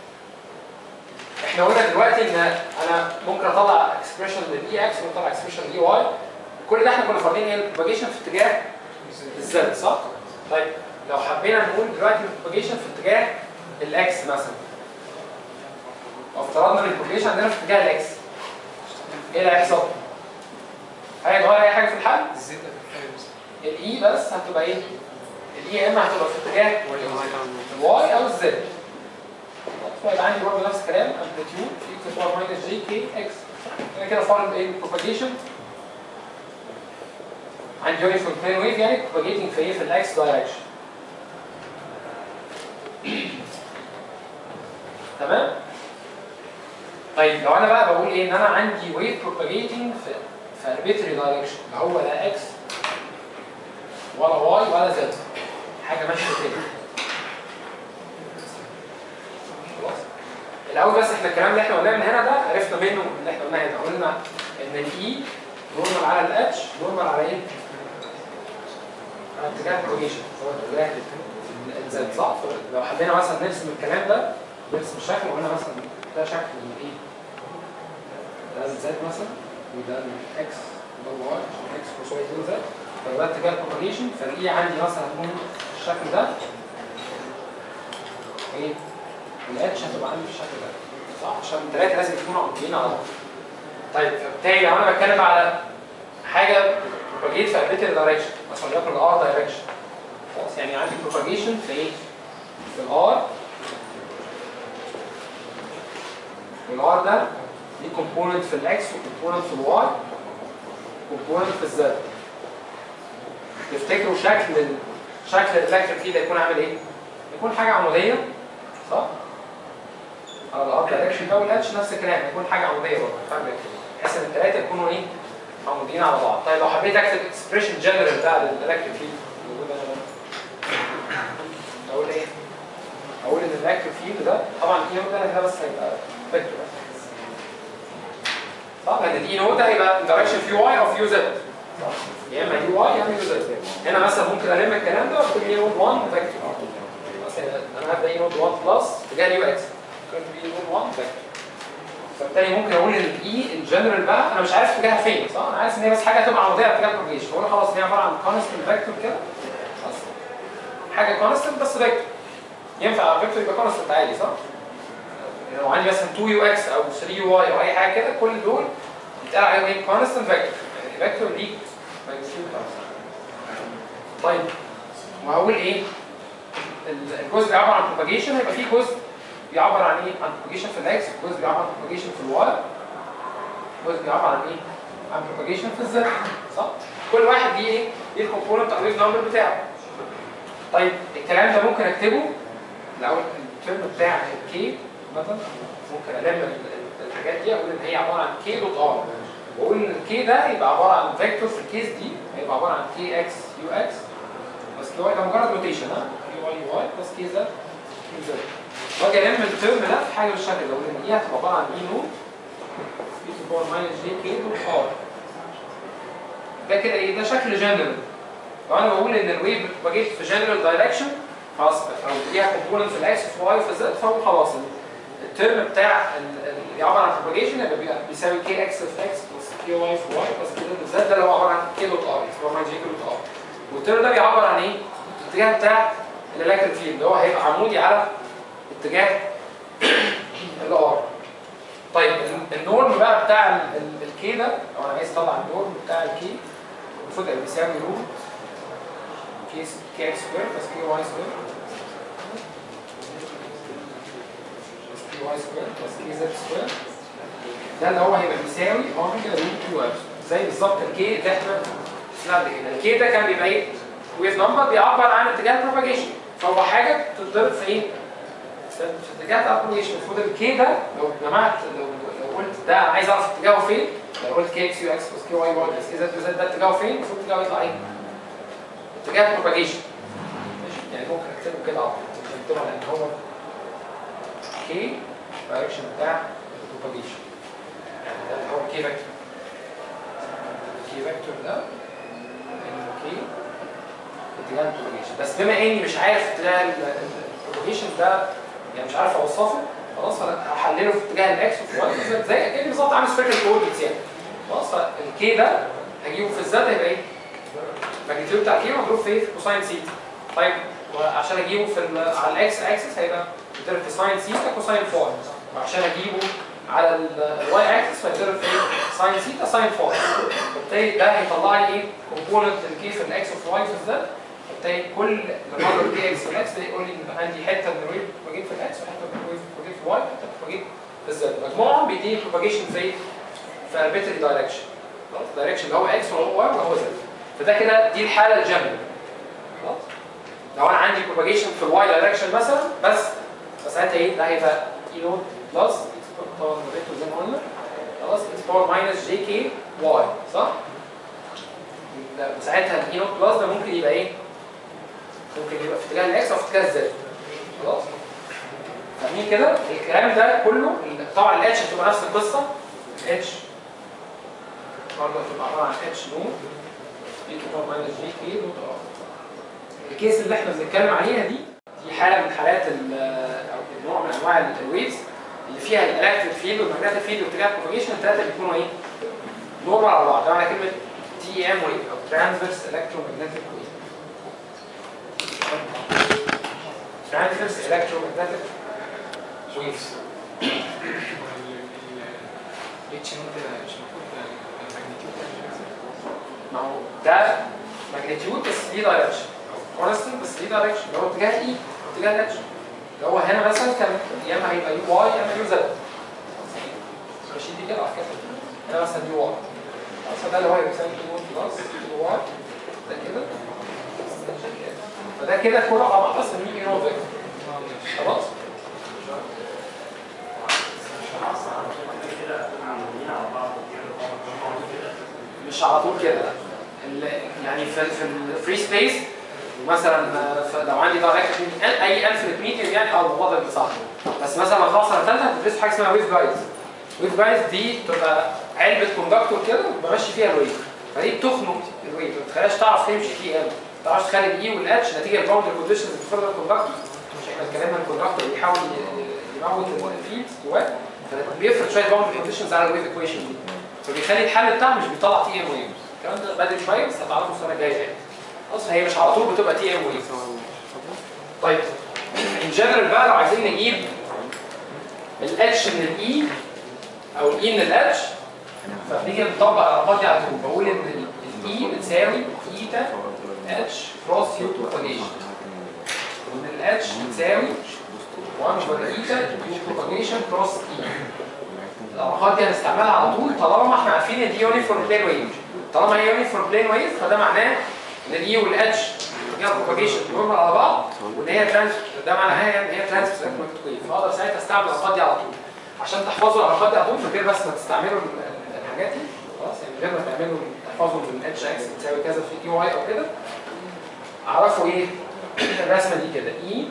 احنا قلنا دلوقتي ان انا ممكن اطلع اكسبريشن للاي اكس واطلع اكسبريشن للاي واي كل ده احنا كنا فاضيين ايه البروباجيشن في اتجاه الزد صح؟ طيب لو حبينا نقول دلوقتي البروباجيشن في اتجاه الاكس مثلا لو افترضنا ان البروباجيشن عندنا في اتجاه الاكس ايه اللي هيحصل؟ هيتغير اي حاجه في الحل؟ الزيت هتتغير بس الاي بس هتبقى ايه؟ الاي اما هتبقى في اتجاه الواي او الزد فيبقى عندي برضه نفس الكلام امبليتيود في اكس باور ماينس جي كي اكس انا كده فارم ايه البروباجيشن عندي يونيفورم بلين ويف يعني بروباجيتنج في ايه في الاكس دايركشن تمام طيب لو انا بقى بقول ايه ان انا عندي ويف بروباجيتنج في في اربيتري دايركشن اللي هو لا اكس ولا واي ولا زد حاجه ماشيه كده خلاص الاول بس احنا الكلام اللي احنا قلناه من هنا ده عرفنا منه اللي احنا قلناه هنا قلنا ان الاي نورمال على الاتش نورمال على ايه؟ على اتجاه البروجيشن سواء اتجاه الزد صح؟ لو حبينا مثلا نرسم الكلام ده نرسم الشكل وقلنا مثلا ده شكل الايه؟ ده الزد مثلا وده الاكس وده الواي عشان اكس كوس واي زيرو زد فده اتجاه البروباجيشن فالاي عندي مثلا هتكون بالشكل ده ايه الاتش هتبقى عندي بالشكل ده صح عشان الثلاثه لازم يكونوا عموديين على بعض طيب فبالتالي لو انا بتكلم على حاجه بروباجيت في اربيتال دايركشن مثلا وليكن الار دايركشن خلاص يعني عندي بروباجيشن في ايه؟ في الار والار ده ليه كومبوننت في الاكس وكومبوننت في الواي وكومبوننت في الزد تفتكروا شكل ال- شكل الالكتريك فيلد هيكون عامل ايه؟ يكون حاجه عموديه صح؟ على الار دايركشن ده والاتش نفس الكلام يكون حاجه عموديه برضه فاهم كده بحيث ان الثلاثه يكونوا ايه؟ عموديين على بعض طيب لو حبيت اكتب اكسبريشن جنرال بتاع الالكتريك فيلد موجود هنا ده. اقول ايه؟ اقول ان الالكتريك فيلد ده طبعا الاي نوت ده بس هيبقى فيكتور صح لان الاي نوت ده هيبقى دايركشن في واي او في زد يا اما يو واي يا اما يو زد هنا مثلا ممكن الم الكلام ده واكتب اي نوت 1 فيكتور مثلا انا هبدا اي نوت 1 بلس تجاه اليو اكس ممكن اي نوت 1 فيكتور فبالتالي ممكن اقول ان الاي ان جنرال بقى انا مش عارف اتجاهها فين صح انا عارف ان هي بس حاجه هتبقى عموديه اتجاه البروجيشن فاقول خلاص ان هي عباره عن كونستنت فيكتور كده خلاص حاجه كونستنت بس فيكتور ينفع فيكتور يبقى كونستنت عادي صح؟ لو عندي مثلا 2 يو اكس او 3 يو واي او اي حاجه كده كل دول يتقال عليهم ايه كونستنت فيكتور يعني فيكتور ليه magnitude constant. طيب وهقول ايه ال- الجزء بيعبر عن propagation هيبقى فيه جزء بيعبر عن ايه عن propagation في الاكس جزء بيعبر عن propagation في الواي جزء بيعبر عن ايه عن propagation في الزد صح كل واحد ليه ايه ليه الكومبوننت او ليه النمبر بتاعه طيب الكلام ده ممكن اكتبه الاول الترم بتاع الكي مثلا ممكن الم ال- ال- الحاجات دي اقول ان هي عباره عن كي دوت ار واقول ان الكي ده يبقى عباره عن فيكتور في الكيس دي هيبقى عباره عن كي اكس يو اكس بس كي واي ده مجرد نوتيشن ها كي واي يو واي بس كي زد كي زد واجي الم الترم ده في حاجه بالشكل ده اقول ان ايه هتبقى عباره عن اي نوت اي تو باور ماينس جي كي دوت ار ده كده ايه ده شكل جنرال لو انا بقول ان الويف بجيت في جنرال دايركشن خلاص او ليها كومبوننت في الاكس في واي في زد فهو خلاص الترم بتاع ال- ال- اللي عباره عن propagation يبقى بيبقى بيساوي كي اكس في اكس بلس كي واي في واي بلس كي زد في زد ده اللي هو عباره عن كي دوت ار هو ماينس جي كي دوت ار والترم ده بيعبر عن ايه؟ الاتجاه بتاع الالكتريك فيلد اللي هو هيبقى عمودي على اتجاه الار طيب ال- النورم بقى بتاع ال- ال- الكي ده لو انا عايز اطلع النورم بتاع الكي المفروض يبقى بيساوي روت كي كي اكس سكوير بلس كي واي سكوير بلس كي واي سكوير بلس كي زد سكوير ده اللي هو هيبقى بيساوي اوميجا روت كيو ابس زي بالظبط الكي اللي احنا شفناه قبل كده الكي ده كان بيبقى ايه؟ ويف نمبر بيعبر عن اتجاه البروباجيشن فهو حاجه بتتضرب في ايه؟ في في اتجاه البروباجيشن المفروض الكي ده لو جمعت لو لو قلت ده انا عايز اعرف اتجاهه فين لو قلت كي اكس يو اكس بلس كي واي واي بلس كي زد زد ده اتجاهه فين المفروض اتجاهه يطلع ايه؟ اتجاه البروباجيشن ماشي يعني ممكن اكتبه كده على طول مش هكتبه لان هو كي دايركشن بتاع البروباجيشن يعني ده اللي هو كي فيكتور كي فيكتور ده انه كي اتجاه البروباجيشن بس بما اني مش عارف اتجاه البروباجيشن ده يعني مش عارف اوصفه خلاص فانا هحلله في اتجاه الاكس وفي الواي زي زي كاني بالظبط عامل سبيركل كوردينتس يعني خلاص فالكي ده هجيبه في الزد هيبقى ايه؟ الماجنتيود بتاع كي مضروب في في كوساين سيتا طيب وعشان اجيبه في ال- على الاكس اكسس هيبقى بيضرب في ساين سيتا كوساين فاي وعشان اجيبه على الواي اكسس فيضرب في ساين سيتا ساين فاي وبالتالي ده هيطلع لي ايه كومبوننت الكي في الاكس وفي الواي في الزد وبالتالي كل لما اضرب كي اكس في الاكس ده يقول لي ان عندي حته من الويف بروباجيت في الاكس وحته من الويف بروباجيت في الواي وحته بروباجيت في الزد مجموعهم بيديني بروباجيشن في في arbitrary دايركشن دايركشن اللي هو اكس وهو واي وهو زد فده كده دي الحاله الجنرال خلاص لو انا عندي propagation في الواي دايركشن مثلا بس فساعتها ايه ده هيبقى اي نوت بلس طبعا الريتو زي ما قلنا خلاص اكس باور ماينس جي كي واي صح؟ ده ساعتها الاي نوت بلس ده ممكن يبقى ايه؟ ممكن يبقى في اتجاه الاكس او في اتجاه الزد خلاص؟ فاهمين كده؟ الكلام ده كله طبعا الاتش هتبقى نفس القصه الاتش برضه هتبقى عباره عن اتش نوت دي تبقى ماينس جي كي دوت ار الكيس اللي احنا بنتكلم عليها دي دي حاله من حالات ال- او نوع من انواع الويفز اللي فيها الالكتريك فيلد والمagnetic فيلد واتجاه البروباجيشن الثلاثه بيكونوا ايه؟ نورمال على بعض ده معنى كلمه تي ام ويف او ترانسفيرس الكترومagnetic ويف ترانسفيرس الكترومagnetic ويفز الاتش نوت ده مش المفروض الماجنتيود ما هو ده ماجنتيود بس ليه دايركشن كونستنت بس ليه دايركشن اللي هو اتجاه اي اتجاه الاتش اللي هو هنا مثلا كان يا اما هيبقى يو واي يا اما يو زد ماشي دي كده على كده هنا مثلا يو واي اصلا ده اللي هو يساوي 2 بلس يو واي ده كده فده كده كرة على بعض اصلا مين يو فيكتور خلاص مش على طول كده ال- يعني في في الفري سبيس مثلا آه، ف- لو عندي دايركت اي انفينيت ميديم يعني اه الموضوع ده صح بس مثلا لو خلاص سنه ثالثه هتدرسوا حاجه اسمها ويف جايدز ويف جايدز دي بتبقى علبه كوندكتور كده بمشي فيها الويف فدي بتخنق الويف ما بتخليهاش تعرف تمشي فيه ام ما تعرفش تخلي الاي والاتش نتيجه الباوندري كونديشنز اللي بتفرض الكوندكتور مش احنا اتكلمنا عن الكوندكتور بيحاول ي- يموت الفيلد جواه فبيفرض شويه باوندري كونديشنز على الويف ايكويشن دي فبيخلي الحل بتاعه مش بيطلع تي ام ويف الكلام ده بدري شويه بس هتعرفوا السنه الجايه يعني اصلا هي مش على طول بتبقى تي ام ويف طيب ان جنرال بقى لو عايزين نجيب الاتش من الاي او الاي من الاتش فبنيجي نطبق العلاقات دي على طول بقول ان الاي بتساوي ايتا اتش كروس يو بروباجيشن وان الاتش بتساوي 1 اوفر ايتا يو بروباجيشن كروس اي العلاقات دي هنستعملها على طول طالما احنا عارفين ان دي يونيفورم بلين ويف طالما هي يونيفورم بلين ويف فده معناه ان الاي والاتش فيها بروباجيشن نورمال على بعض وان هي ترانس ده معناها ان هي ترانس ويف فاقدر ساعتها استعمل العلاقات دي على طول عشان تحفظوا العلاقات دي على طول من غير بس ما تستعملوا ال- ال- الحاجات دي خلاص يعني من غير ما تعملوا تحفظوا ان اتش اكس بتساوي كذا في اي واي او كده اعرفوا ايه الرسمه دي كده اي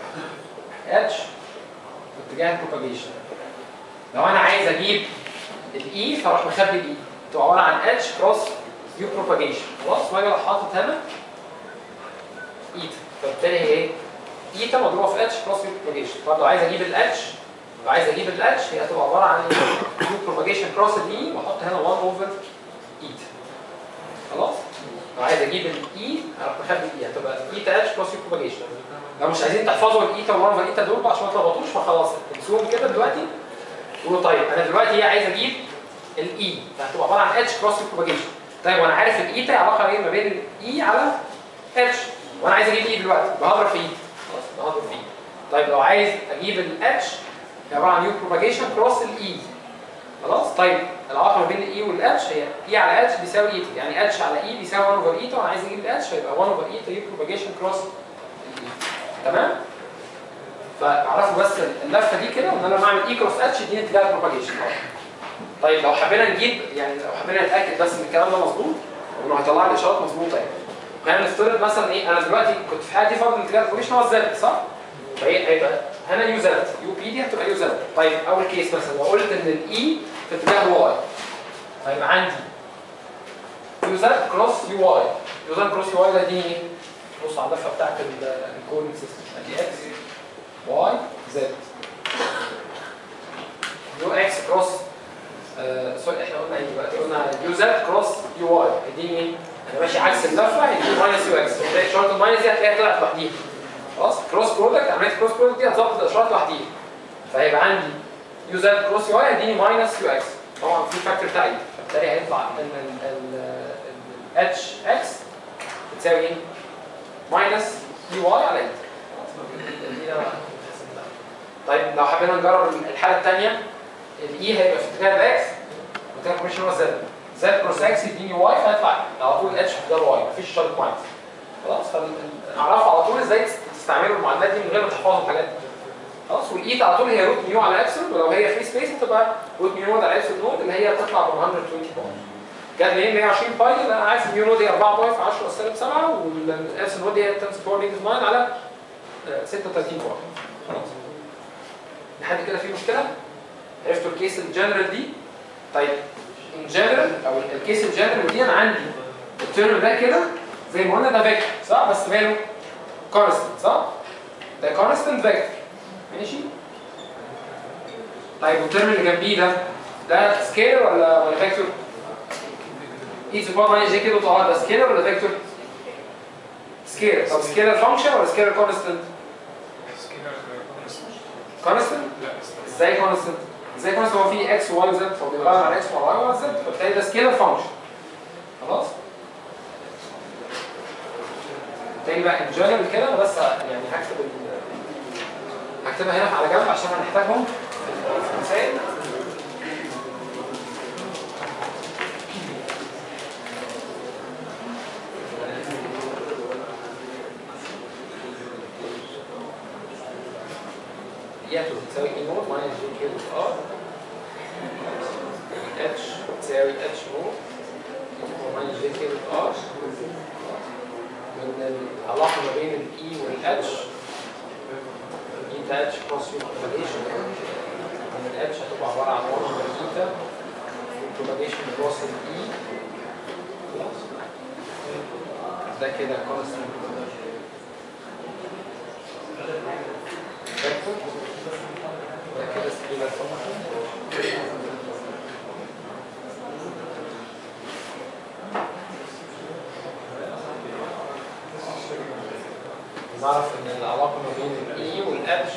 اتش اتجاه البروباجيشن لو انا عايز اجيب الاي فاروح مخبي الاي تبقى عباره عن اتش كروس يو بروباجيشن خلاص واجي اروح حاطط هنا ايتا فبالتالي هي ايه؟ ايتا مضروبه في اتش كروس يو بروباجيشن طب لو عايز اجيب الاتش لو عايز اجيب الاتش هي هتبقى عباره عن ايه؟ يو بروباجيشن كروس الاي واحط هنا 1 اوفر ايتا خلاص؟ لو عايز اجيب الاي هروح مخبي الاي هتبقى ايتا اتش كروس يو بروباجيشن لو مش عايزين تحفظوا الايتا وال1 اوفر ايتا دول عشان ما تلخبطوش فخلاص انسوهم كده دلوقتي قولوا طيب انا دلوقتي ايه عايز اجيب الاي فهتبقى عباره عن اتش كروس بروباجيشن طيب وانا عارف الايتا علاقه ايه ما بين الاي على اتش وانا عايز اجيب الاي دلوقتي بهضرب في اي خلاص بهضرب في اي طيب لو عايز اجيب الاتش هي عباره عن يو بروباجيشن كروس الاي خلاص طيب العلاقه ما بين الاي والاتش هي اي على اتش بيساوي ايتا يعني اتش على اي بيساوي 1 اوفر ايتا وانا عايز اجيب الاتش فيبقى 1 اوفر ايتا يو بروباجيشن كروس الاي تمام فاعرفوا بس اللفه دي كده ان انا لما اعمل اي كروس اتش يديني اتجاه البروباجيشن طيب لو حبينا نجيب يعني لو حبينا نتاكد بس ان الكلام ده مظبوط وانه هيطلع لي اشارات مظبوطه يعني خلينا نفترض مثلا ايه انا دلوقتي كنت في حالتي فرض الاتجاه البروباجيشن هو الزد صح؟ فايه هيبقى هنا يو زد يو بي دي هتبقى يو زد طيب اول كيس مثلا لو قلت ان الاي في اتجاه واي فيبقى عندي يو زد كروس يو واي يو زد كروس يو واي ده دي ايه؟ بص على اللفه بتاعت الكودنج سيستم ادي اكس واي زد يو اكس كروس آه، سوري احنا قلنا ايه دلوقتي قلنا يو زد كروس يو واي هيديني ايه؟ انا ماشي عكس اللفه هيديني ماينس يو اكس هتلاقي اشاره الماينس دي هتلاقيها طلعت لوحديها خلاص كروس برودكت عمليه كروس برودكت دي هتظبط الاشارات لوحديها فهيبقى عندي يو زد كروس يو واي هيديني ماينس يو اكس طبعا في فاكتور بتاع ايه فبالتالي هيطلع ان الاتش اكس بتساوي ايه؟ ماينس يو واي على ايه؟ طيب لو حبينا نجرب الحاله الثانيه الاي هيبقى في اتجاه الاكس واتجاه الكوميشن هو زد زد كروس اكس يديني واي فيطلع على طول الاتش في اتجاه واي مفيش اشاره ماينس خلاص فنعرفوا على طول ازاي تستعملوا المعادلات دي من غير ما تحفظوا الحاجات دي خلاص والايت على طول هي روت ميو على ابسلون ولو هي فري سبيس هتبقى روت ميو نود على ابسلون نود اللي هي بتطلع ب 120 باي جاب منين 120 باي لان انا عارف الميو نود هي 4 باي في 10 سالب 7 والابسلون نود هي 10 باور نيجاتيف 9 على آه، 36 باي خلاص لحد كده في مشكله عرفتوا الكيس الجنرال دي طيب ان جنرال او الكيس الجنرال دي انا عندي التيرم ده كده زي ما قلنا ده فيكتور صح بس ماله كونستنت صح ده كونستنت فيكتور ماشي طيب والترم اللي جنبيه ده ده سكيلر ولا ولا فيكتور؟ اي في باور ماينس جي كده طبعا ده سكيلر ولا فيكتور؟ سكيلر طب سكيلر فانكشن ولا سكيلر كونستنت؟ سكيلر كونستنت؟ لا ازاي كونستنت؟ ازاي كونستنت هو فيه اكس وواي وزد فهو بيتغير على اكس وواي وزد فبالتالي ده سكيلر فانكشن خلاص؟ تاني بقى ان جنرال كده انا بس يعني هكتب ال- هكتبها هنا على جنب عشان هنحتاجهم في المسائل ياتو تساوي اي نوت ماينس جي كيو ار اتش تساوي اتش نوت ماينس جي كيو ار من العلاقه ما بين الاي والاتش ايتا اتش كروس بروباجيشن من الاتش هتبقى عباره عن 1 اوفر ايتا بروباجيشن كروس الاي خلاص ده كده كونستنت فيكتور ده كده سكيلر فانكشن نعرف ان العلاقه ما بين الاي والاتش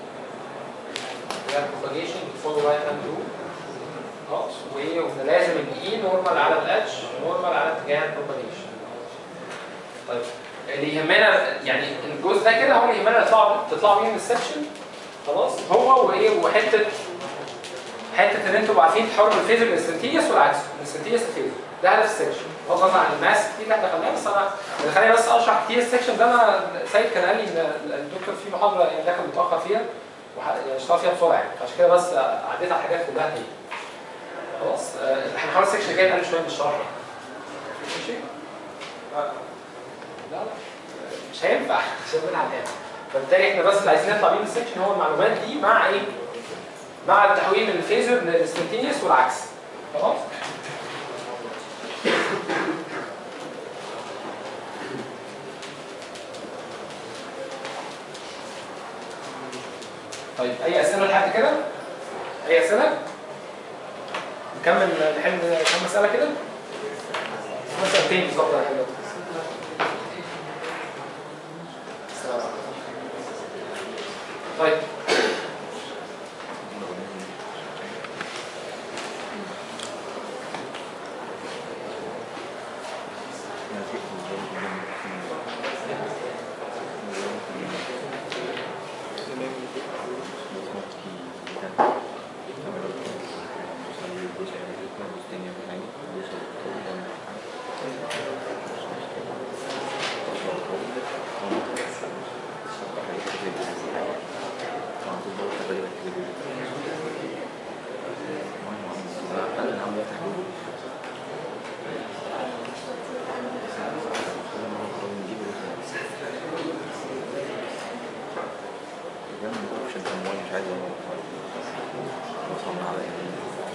هي البروباجيشن بتفولو رايت هاند رول خلاص وايه وان لازم الاي نورمال على الاتش نورمال على اتجاه البروباجيشن طيب اللي يهمنا يعني الجزء ده كده هو اللي يهمنا تطلع تطلع بيه من السكشن خلاص هو وايه وحته حته ان انتوا عارفين تحولوا من الفيزر للسنتيجس والعكس من السنتيجس للفيزر ده هدف السكشن هو طبعا عن الماس كتير اللي احنا خدناه بس انا اللي خليني بس اشرح كتير السكشن ده انا سيد كان قال لي ان الدكتور في محاضره يعني دخل متاخر فيها وح- يعني اشتغل فيها بسرعه يعني عشان كده بس عديت على الحاجات كلها دي خلاص آه، هنحاول السكشن الجاي نقلل شويه من الشرح ماشي؟ لا لا مش هينفع عشان بنلعب يعني فبالتالي احنا بس اللي عايزين نطلع بيه من السكشن هو المعلومات دي مع ايه؟ مع التحويل من الفيزر للانستنتينيوس والعكس خلاص؟ طيب اي اسئله لحد كده؟ اي اسئله؟ نكمل نحل كم مساله كده؟ مسألتين بالظبط على كده طيب مش عايز وصلنا على ايه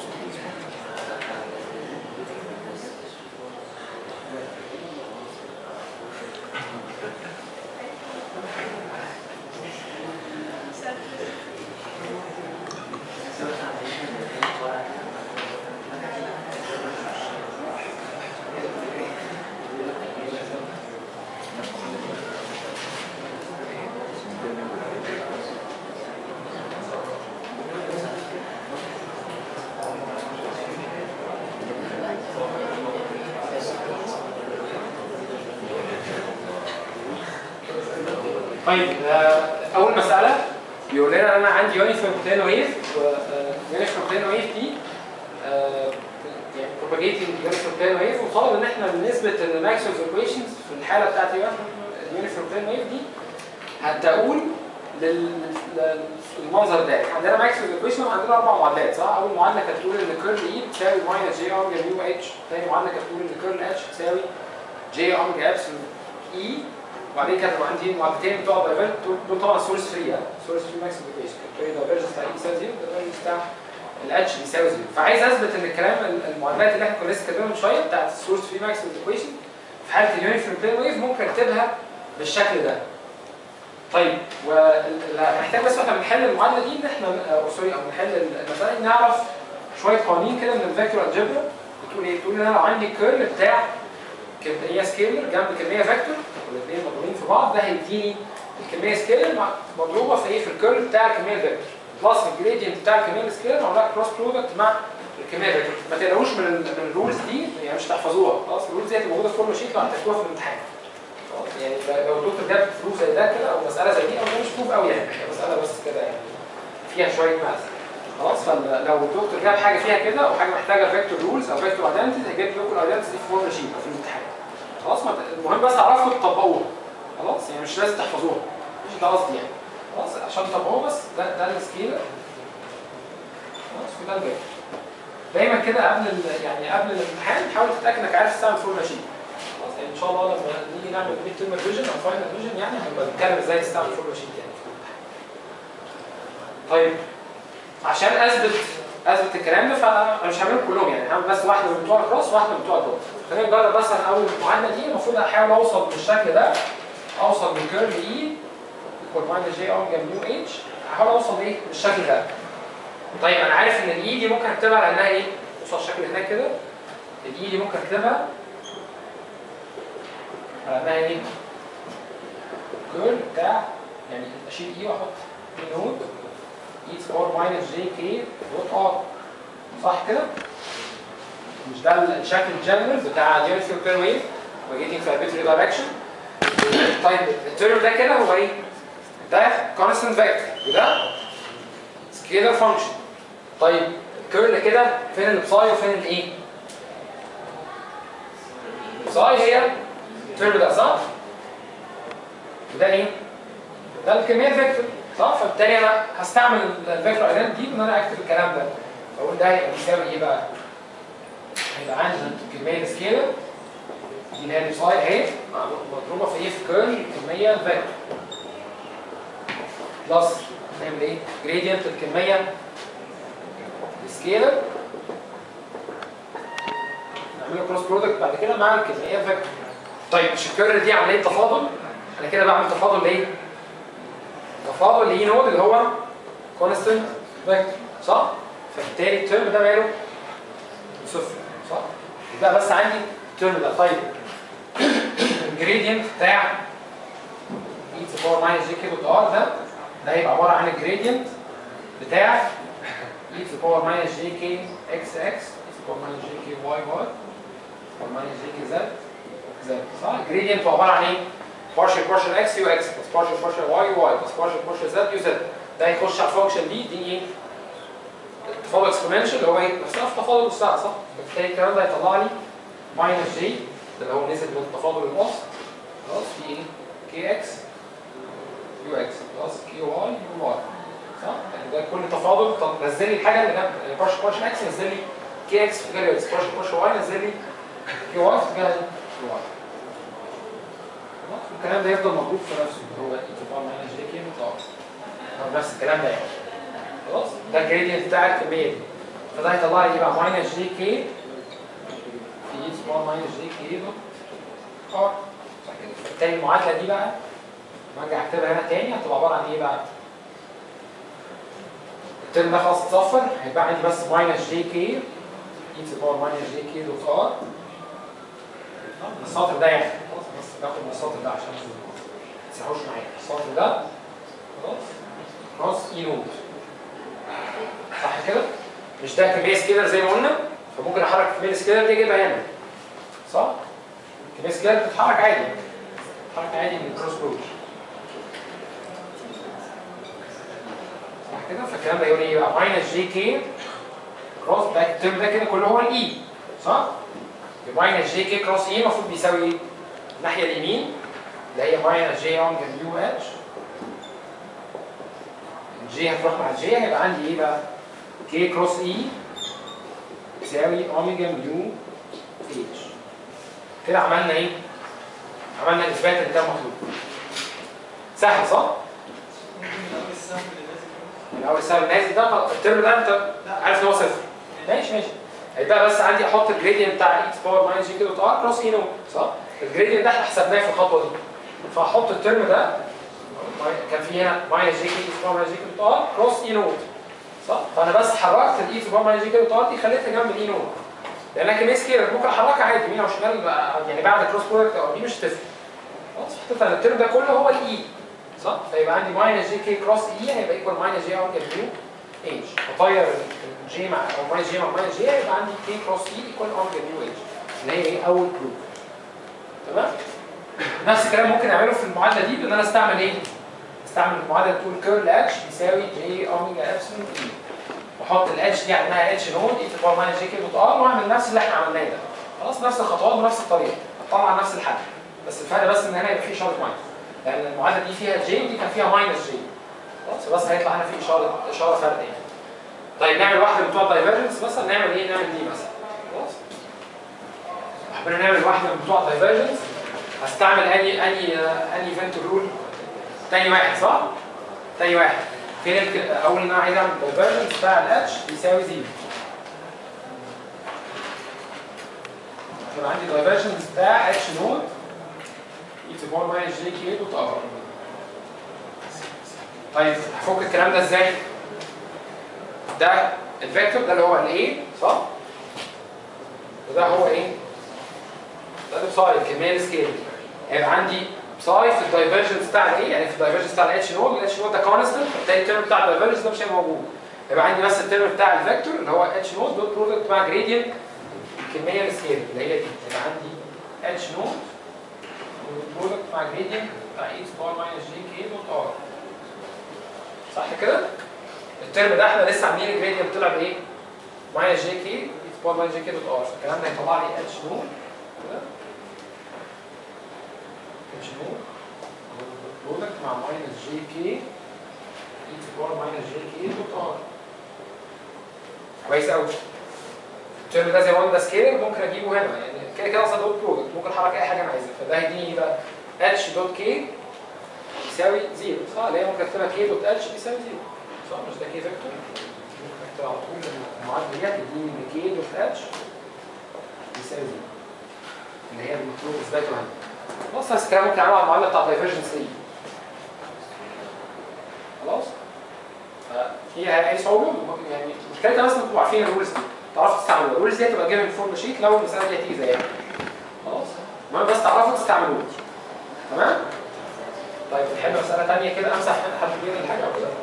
طيب آه، اول مساله بيقول لنا ان انا عندي يونيفورم بلان ويف يونيفورم بلان ويف دي آه، يعني propagating يونيفورم بلان ويف وطالب ان احنا نثبت ان ماكسويلز ايكويشنز في الحاله بتاعت اليونيفورم بلان ويف دي هتقول لل- لل- للمنظر ده يعني عندنا ماكسويلز ايكويشن عندنا اربع معادلات صح؟ اول معادله كانت بتقول ان كيرل اي بتساوي ماينس جي اوميجا ميو اتش، ثاني معادله كانت بتقول ان كيرل اتش بتساوي جي اوميجا ابسلون اي وبعدين كانت عندي معادلتين بتوع دايفرج دول طبعا سورس فري يعني سورس فري ماكسيمم ايكويشن كان دايفرجنس بتاع اي يساوي زيرو الدايفرجنس بتاع الاتش بيساوي زيرو فعايز اثبت ان الكلام المعادلات اللي احنا كنا لسه كاتبينها من شويه بتاعت السورس فري ماكسيمم ايكويشن في حاله اليونيفورم بلين ويف ممكن اكتبها بالشكل ده طيب ومحتاج بس واحنا بنحل المعادله دي ان احنا أو سوري او بنحل المساله دي نعرف شويه قوانين كده من الفيكتور الجبر بتقول ايه؟ بتقول ان انا لو عندي الكيرل بتاع كميه سكيلر جنب كميه فيكتور والاثنين مضروبين في بعض ده هيديني الكميه سكيلر مع- مضروبه في ايه؟ في الكيرل بتاع الكميه الفيكتور بلس الجريدينت بتاع الكميه السكيلر معمول لها كروس برودكت مع الكميه الفيكتور ما تقلقوش من ال- من الرولز دي يعني مش تحفظوها خلاص الرولز دي هتبقى موجوده في فورم شيت وهتحتوها في الامتحان خلاص يعني لو الدكتور جاب بروف زي ده كده او مساله زي دي او ده مش بروف قوي يعني هي مساله بس كده يعني فيها شويه ماث خلاص فلو الدكتور جاب حاجه فيها كده او حاجه محتاجه فيكتور رولز او فيكتور ايدنتيز هيجيب لكم الايدنتيز دي في فورم شيت او في الامتحان خلاص ما ت- المهم بس تعرفوا تطبقوها خلاص يعني مش لازم تحفظوها مش ده قصدي يعني خلاص عشان تطبقوها بس ده ده السكيلر خلاص وده الفيكتور دايما كده قبل ال- يعني قبل الامتحان حاول تتاكد انك عارف تستعمل فورم شيت خلاص يعني ان شاء الله لما نيجي نعمل ميد تيرم فيجن او فاينل فيجن يعني هنبقى نتكلم ازاي نستعمل فورم شيت يعني في الامتحان طيب عشان اثبت اثبت الكلام ده فانا مش هعملهم كلهم يعني هعمل بس واحده من بتوع الكروس وواحده من بتوع الدوت خلينا نجرب مثلا اول المعادله دي المفروض احاول اوصل بالشكل ده اوصل من كيرف اي ايكوال ماينس جي اوميجا ميو اتش احاول اوصل ايه بالشكل ده طيب انا عارف ان الاي دي ممكن اكتبها على انها ايه بصوا على الشكل هناك كده الاي دي ممكن اكتبها على انها ايه كيرف بتاع يعني اشيل اي واحط اي نود اي سكور ماينس جي كي دوت ار صح كده؟ مش ده الشكل الجنرال بتاع اليونت فيلتر ويف وجيتنج في arbitrary دايركشن طيب الترم ده كده هو ايه؟ ده كونستنت فيكتور وده سكيلر فانكشن طيب الكيرل كده فين البساي وفين الايه؟ البساي هي الترم ده صح؟ وده ايه؟ ده الكميه فيكتور صح؟ فبالتالي انا هستعمل الفيكتور ايدنت دي ان انا اكتب الكلام ده اقول ده هيبقى بيساوي ايه بقى؟ هيبقى عندي كميه سكيلر دي اللي هي البساي اهي مضروبه في ايه؟ في كيرل الكميه فيكتور بلس نعمل ايه؟ جريدينت الكميه سكيلر نعمل له كروس برودكت بعد كده مع الكميه فيكتور طيب مش الكيرل دي عمليه تفاضل انا كده بعمل تفاضل لايه؟ تفاضل لاي نود اللي هو كونستنت فيكتور صح؟ فبالتالي الترم ده ماله صفر صح؟ يبقى بس عندي الترم ده طيب الجريدينت بتاع اي تو باور ماينس جي كي دوت ار ده ده هيبقى عباره عن الجريدينت بتاع اي تو باور ماينس جي كي اكس اكس اي تو باور ماينس جي كي واي واي باور ماينس جي كي زد زد صح؟ الجريدينت هو عباره عن ايه؟ partial partial x يو x plus partial partial y يو y plus partial partial z يو z ده هيخش على الفانكشن دي دي ايه؟ تفاضل اكسبوننشال اللي هو ايه؟ نفسها في تفاضل الساعه صح؟ بالتالي الكلام ده هيطلع لي ماينس جي اللي هو نزل من تفاضل الوسط خلاص في ايه؟ كي اكس يو اكس بلس كي واي يو واي صح؟ يعني ده كل تفاضل طب نزل لي الحاجه اللي جنب يعني بارشل بارشل اكس نزل لي كي اكس في اتجاه اكس بارشل بارشل واي نزل لي كي واي في اتجاه يو واي خلاص الكلام ده يفضل موجود في نفسه اللي هو اي تو باور ماينس جي كي متعرف نفس الكلام ده يعني خلاص ده الجريدينت بتاع الكميه دي فده هيطلع لي يبقى ماينس جي كي في اي تو باور ماينس جي كي دوت ار صح كده بالتالي المعادله دي بقى لما ارجع اكتبها هنا تاني هتبقى عباره عن ايه بقى؟ الترم ده خلاص اتصفر هيبقى عندي بس ماينس جي كي اي تو باور ماينس جي كي دوت ار السطر ده يعني خلاص بس باخد من السطر ده عشان ما تسرحوش معايا السطر ده خلاص كروس اي نود صح كده؟ مش ده كميه سكيلر زي ما قلنا فممكن احرك كميه سكيلر دي اجيبها هنا صح؟ كميه سكيلر بتتحرك عادي بتتحرك عادي من الكروس برودكت صح كده؟ فالكلام ده يقول ايه بقى؟ ماينس جي كي كروس ده الترم ده كده كله هو الاي صح؟ ماينس جي كي كروس اي المفروض بيساوي ايه؟ الناحيه اليمين اللي هي ماينس جي اوميجا يو اتش الجي هتروح مع الجي هيبقى عندي ايه بقى؟ كي كروس اي تساوي اوميجا ميو اتش كده عملنا ايه؟ عملنا الاثبات اللي كان مطلوب سهل صح؟ الاول السبب النازل ده الترم ده انت عارف ان هو صفر ماشي ماشي هيبقى بس عندي احط الجريدينت بتاع اكس باور ماينس جي كده دوت ار كروس اي نو صح؟ الجريدينت ده احنا حسبناه في الخطوه دي فاحط الترم ده كان في هنا ماينس جي كي اي تو ماينس جي كي دوت ار كروس اي نود صح؟ فانا بس حركت الاي تو ماينس جي كي دوت ار دي خليتها جنب الاي نود لانها كمية سكيلر ممكن احركها عادي يمين او شمال بقى- يعني بعد كروس برودكت او دي مش هتفرق خلاص حطيت انا الترم ده كله هو الاي صح؟ فيبقى عندي ماينس جي كي كروس اي هيبقى ايكوال ماينس جي اوميجا فيو اتش اطير الجي مع او ماينس جي مع ماينس جي هيبقى عندي كي كروس اي ايكوال اوميجا فيو اتش اللي هي ايه اول بروف تمام؟ نفس الكلام ممكن اعمله في المعادله دي بان انا استعمل ايه؟ استعمل المعادله تقول كيرل اتش يساوي جي اوميجا ابسلون اي واحط الاتش دي عندها اتش نود اي تبقى ماينس جي كي دوت ار واعمل نفس اللي احنا عملناه ده خلاص نفس الخطوات بنفس الطريقه هتطلع نفس الحل بس الفرق بس ان هنا يبقى في اشاره ماينس لان المعادله دي فيها جي ودي كان فيها ماينس جي خلاص بس هيطلع هنا في اشاره اشاره فرق يعني طيب نعمل واحده من بتوع الدايفرجنس مثلا نعمل ايه نعمل دي مثلا خلاص حبينا نعمل واحده من بتوع الدايفرجنس هستعمل اني اني اني فينت رول تاني واحد صح؟ تاني واحد فين الك... اول ان انا عايز اعمل دايفرجنس بتاع الاتش يساوي زيرو يبقى عندي دايفرجنس بتاع اتش نود اي تو باور ماينس جي كي دوت ار طيب هفك الكلام ده ازاي؟ ده الفيكتور ده اللي هو الاي صح؟ وده هو ايه؟ ده البساي الكميه السكيل هيبقى عندي بساي في الدايفرجنس بتاع الايه يعني في الدايفرجنس بتاع الاتش نود الاتش نود ده كونستنت فبالتالي الترم بتاع الدايفرجنس ده مش هيبقى موجود يبقى عندي بس الترم بتاع الفيكتور اللي هو اتش نود دوت برودكت مع جريدينت الكميه السكيل اللي هي دي يبقى عندي اتش نود برودكت مع جريدينت بتاع اي سكوير ماينس جي كي دوت ار صح كده؟ الترم ده احنا لسه عاملين الجريدينت طلع بايه؟ ماينس جي كي اي سكوير ماينس جي كي دوت ار فالكلام ده هيطلع لي اتش نود كده اتش نود برودكت مع ماينس جي كي اي سكوير ماينس جي كي دوت ار كويس قوي الترم ده زي ما قلنا سكيلر ممكن اجيبه هنا يعني كده كده اصلا دوت برودكت ممكن احرك اي حاجه انا عايزها فده هيديني ايه بقى اتش دوت كي يساوي زيرو صح اللي هي ممكن اكتبها كي دوت اتش يساوي زيرو صح مش ده كي فيكتور ممكن اكتبها على طول المعادله دي هتديني ان كي دوت اتش يساوي زيرو اللي هي المطلوب اثباته هنا خلاص نفس الكلام ممكن اعمله على المعادله بتاعت دايفرجنس دي خلاص فيها اي صعوبه يعني مشكلتها بس انكم تبقوا عارفين الرولز دي تعرفوا تستعملوها الرولز دي هتبقى جايه من فورم شيت لو المساله دي هتيجي زيها خلاص المهم بس تعرفوا تستعملوها تمام طيب نحل مساله ثانيه كده امسح حد بينا الحاجه او كده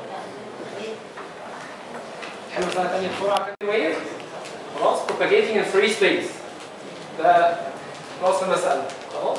نحل مساله ثانيه بسرعه كده ويف خلاص propagating in free space ده خلاص المساله خلاص